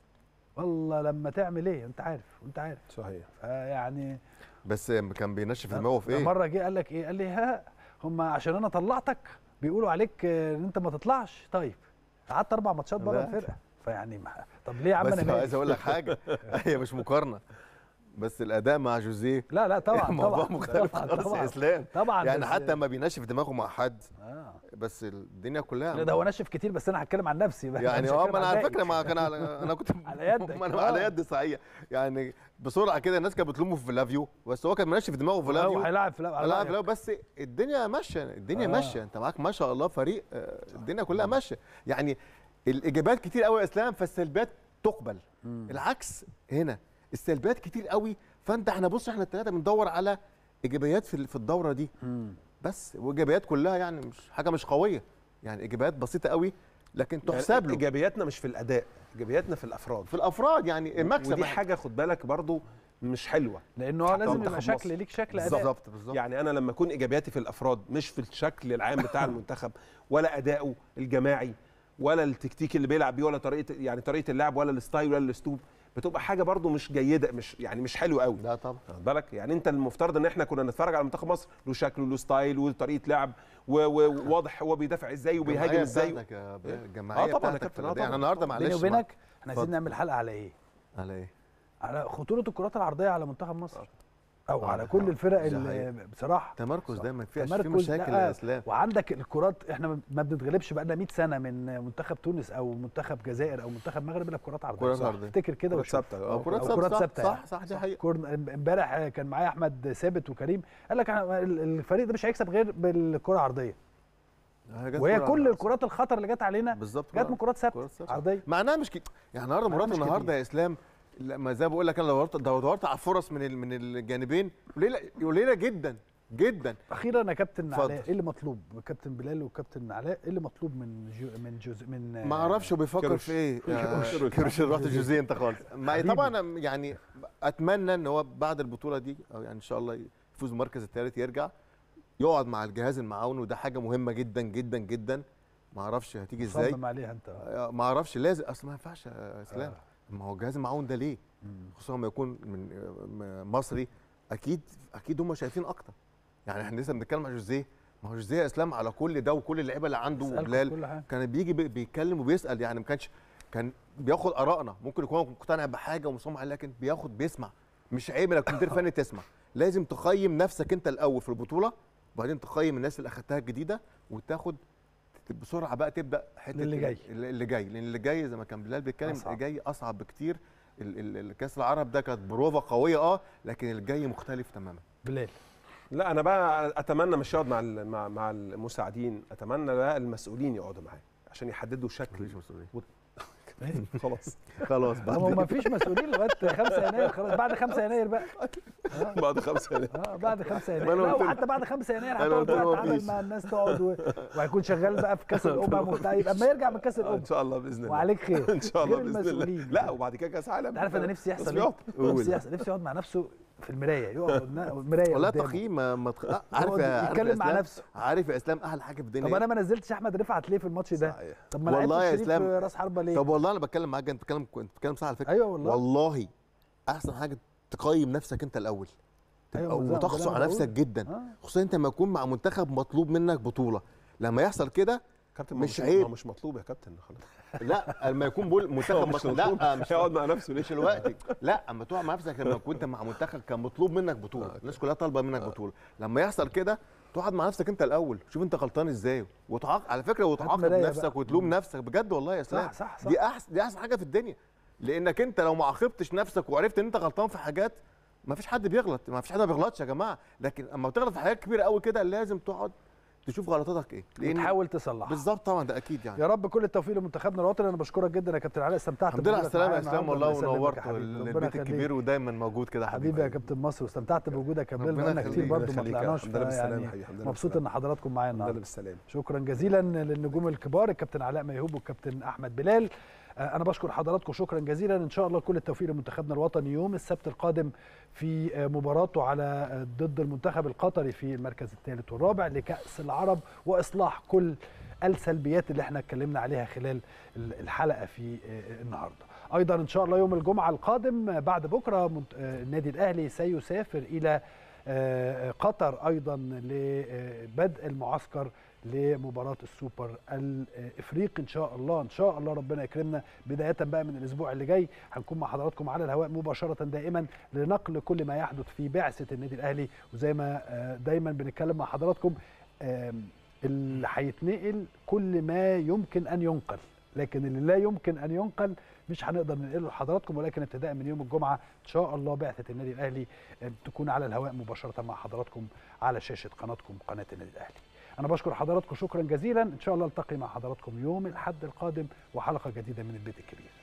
والله لما تعمل ايه انت عارف وانت عارف صحيح يعني بس كان بينشف دماغه في ايه مره جه قال لك ايه قال لي ها هم عشان انا طلعتك بيقولوا عليك آه، ان انت ما تطلعش طيب قعدت اربع ماتشات بره لا. الفرقه فيعني ما- طب ليه يا عم بس انا مالي؟ عايز اقول لك حاجه هي مش مقارنه بس الاداء مع جوزيه لا لا طبعا الموضوع طبعا مختلف طبعا خالص طبعا يا اسلام طبعا يعني بس- حتى ما بينشف دماغه مع حد آه. بس الدنيا كلها لا ده هو نشف كتير بس انا هتكلم عن نفسي بقى يعني مش اه هتكلم ما انا عن على الباقي. فكره ما كان على انا كنت على يدك، ما انا آه. على يد صحيح يعني بسرعه كده الناس كانت بتلومه في فلافيو بس هو كان منشف دماغه في هو فلافيو هيلاعب في لا لا لا بس الدنيا ماشيه الدنيا آه. ماشيه انت معاك ما شاء الله فريق آه، الدنيا كلها ماشيه يعني الاجابات كتير قوي يا اسلام فالسلبيات تقبل العكس هنا السلبيات كتير قوي فانت احنا بص احنا الثلاثه بندور على ايجابيات في في الدوره دي بس وايجابيات كلها يعني مش حاجه مش قويه يعني ايجابيات بسيطه قوي لكن تحسب يعني له ايجابياتنا مش في الاداء ايجابياتنا في الافراد في الافراد يعني المكسب ودي حاجه خد بالك برضو مش حلوه لانه هو حتى لازم منتخب يبقى شكل مصر. ليك شكل اداء بالظبط بالظبط يعني انا لما اكون ايجابياتي في الافراد مش في الشكل العام بتاع المنتخب ولا اداؤه الجماعي ولا التكتيك اللي بيلعب بيه ولا طريقه يعني طريقه اللعب ولا الستايل ولا الاسلوب بتبقى حاجه برضو مش جيده مش يعني مش حلوه قوي لا طبعا واخد بالك يعني انت المفترض ان احنا كنا نتفرج على منتخب مصر له شكل وله ستايل وطريقه لعب و- و- وواضح هو بيدافع ازاي وبيهاجم الجماعية ازاي بتاعتك يا ب- إيه؟ الجماعيه آه طبعاً يا بتاعتك كابتن، في آه الأداء. يعني طبعاً. النهارده معلش بيني مع- وبينك احنا عايزين اتفضل. نعمل حلقه على ايه؟ على ايه على خطوره الكرات العرضيه على منتخب مصر او آه، على كل الفرق ده اللي حقيقي. بصراحه تمركز دايما فيها في تمركز مشاكل لا، يا اسلام وعندك الكرات احنا ما بنتغلبش بقى لنا 100 سنه من منتخب تونس او منتخب جزائر او منتخب مغرب الا بكرات عرضيه كرات صح؟ عرضية. افتكر كده كرة وشوف. ثابته اه اه كرات أو ثابته كرات صح, ثابتة صح يعني. صح دي حقيقه كورن- امبارح كان معايا احمد ثابت وكريم قال لك احنا ال- الفريق ده مش هيكسب غير بالكره العرضيه هي جت وهي كرة كل عرضية. الكرات الخطر اللي جت علينا بالظبط جت من كرات ثابته كرات ثابتة. عرضيه معناها مش كده يعني النهارده معناها مرات مش النهارده كتير. يا اسلام لما زي ما بقول لك انا لو دورت لو دورت على فرص من ال- من الجانبين قليله قليله جدا جدا اخيرا يا كابتن اتفضل. علاء ايه اللي مطلوب كابتن بلال وكابتن علاء ايه اللي مطلوب من جو من جوز من ما اعرفش هو بيفكر كروش. في ايه كروش. آه، كروش رحت جوزيه انت خالص ما حبيبي. طبعا أنا يعني اتمنى ان هو بعد البطوله دي او يعني ان شاء الله يفوز المركز الثالث يرجع يقعد مع الجهاز المعاون وده حاجه مهمه جدا جدا جدا ما اعرفش هتيجي ازاي صمم عليها انت آه، ما اعرفش لازم اصل ما ينفعش يا اسلام ما هو الجهاز المعاون ده ليه خصوصا لما يكون من آه، م- مصري اكيد اكيد هم شايفين اكتر يعني احنا لسه بنتكلم عن جوزيه ما هو جوزيه يا اسلام على كل ده وكل اللعيبه اللي عنده اسألكم وبلال كل حاجة. كان بيجي بي- بيتكلم وبيسال يعني ما كانش كان بياخد ارائنا ممكن يكون هو مقتنع بحاجه ومصمم عليها لكن بياخد بيسمع مش عيب انك مدير فني تسمع لازم تقيم نفسك انت الاول في البطوله وبعدين تقيم الناس اللي اخدتها الجديده وتاخد بسرعه بقى تبدا حته للي جاي. اللي اللي جاي لان اللي جاي زي ما كان بلال بيتكلم أصعب. اللي جاي اصعب بكتير ال- ال- الكاس العرب ده كانت بروفه قويه اه لكن الجاي مختلف تماما بلال لا انا بقى اتمنى مش يقعد مع ال- مع مع المساعدين اتمنى بقى المسؤولين يقعدوا معاه عشان يحددوا شكل مفيش مسؤوليه خلاص خلاص ما هو ما بعد فيش مسؤولين لغايه 5 يناير خلاص بعد 5 يناير بقى بعد خمسة سنين اه بعد 5 ما يناير أنا لا قلت له- وحتى بعد 5 يناير أنا هتقعد قلت له بقى تتعامل مفيش. مع الناس تقعد و... وهيكون شغال بقى في كاس الامم وبتاع يبقى اما يرجع من كاس الامم ان شاء الله باذن الله وعليك خير ان شاء الله غير باذن الله المسؤولين. لا وبعد كده كاس عالم انت عارف انا نفسي بس يحصل ايه؟ يقعد. نفسي يحصل نفسي يقعد مع نفسه في المرايه يقعد قدام- مرايه والله قدامه. تقييم ما ما تخ... آه، عارف يقعد يا عارف يا يتكلم مع إسلام؟ نفسه عارف يا اسلام احلى حاجه في الدنيا طب إيه؟ انا ما نزلتش احمد رفعت ليه في الماتش ده؟ صحيح. طب ما والله يا لعبتش شريف إسلام. راس حربه ليه؟ طب والله انا بتكلم معاك انت بتتكلم كنت بتتكلم صح على فكره ايوه والله والله احسن حاجه تقيم نفسك انت الاول أيوة، تبقى ما زي- ما وتقسو زي ما على بقول. نفسك جدا آه. خصوصا انت لما يكون مع منتخب مطلوب منك بطوله لما يحصل كده كابتن ما مش مش عيب. ما مش مطلوب يا كابتن خلاص لا لما يكون بول منتخب مش مطلوب مطلوب. لا مش يقعد مع نفسه ليه مش الوقت لا اما تقع مع نفسك لما كنت مع منتخب كان مطلوب منك بطوله آه، الناس كلها طالبه منك بطوله لما يحصل كده تقعد مع نفسك انت الاول شوف انت غلطان ازاي وتعاق على فكره وتعاقب مراية نفسك بقى. وتلوم نفسك بجد والله يا اسلام صح صح صح دي احسن دي احسن حاجه في الدنيا لانك انت لو ما عاقبتش نفسك وعرفت ان انت غلطان في حاجات ما فيش حد بيغلط ما فيش حد ما بيغلطش يا جماعه لكن اما بتغلط في حاجات كبيره قوي كده لازم تقعد تشوف غلطاتك ايه لان وتحاول تصلحها بالظبط طبعا ده اكيد يعني يا رب كل التوفيق لمنتخبنا الوطني انا بشكرك جدا يا كابتن علاء استمتعت الحمد لله على بوجودك السلامه يا معايا اسلام النهاردة. والله الله يسلمك ونورت يا حبيبي. ربنا البيت يخليك. الكبير ودايما موجود كده حبيبي يا كابتن مصر واستمتعت بوجودك يا بلال ربنا بقالنا كتير يخليك. برضه ما يخليك يا طلعناش الحمد لله بالسلامة يعني يا حبيبي، الحمد لله مبسوط ان بالسلامة. حضراتكم معايا الحمد لله النهارده بالسلامه شكرا جزيلا للنجوم الكبار الكابتن علاء ميهوب والكابتن احمد بلال آه، انا بشكر حضراتكم شكرا جزيلا ان شاء الله كل التوفيق لمنتخبنا الوطني يوم السبت القادم في آه، مباراته على آه، ضد المنتخب القطري في المركز الثالث والرابع لكاس العرب واصلاح كل السلبيات اللي احنا اتكلمنا عليها خلال ال- الحلقه في آه، النهارده ايضا ان شاء الله يوم الجمعه القادم آه، بعد بكره منت- آه، النادي الاهلي سيسافر الى آه، قطر ايضا لبدء المعسكر لمباراه السوبر الافريقي ان شاء الله ان شاء الله ربنا يكرمنا بدايه بقى من الاسبوع اللي جاي هنكون مع حضراتكم على الهواء مباشره دائما لنقل كل ما يحدث في بعثه النادي الاهلي وزي ما آه، دايما بنتكلم مع حضراتكم آم، اللي هيتنقل كل ما يمكن ان ينقل لكن اللي لا يمكن ان ينقل مش هنقدر ننقله لحضراتكم ولكن ابتداء من يوم الجمعه ان شاء الله بعثه النادي الاهلي آه، تكون على الهواء مباشره مع حضراتكم على شاشه قناتكم قناه النادي الاهلي. انا بشكر حضراتكم شكرا جزيلا ان شاء الله التقي مع حضراتكم يوم الاحد القادم وحلقه جديده من البيت الكبير.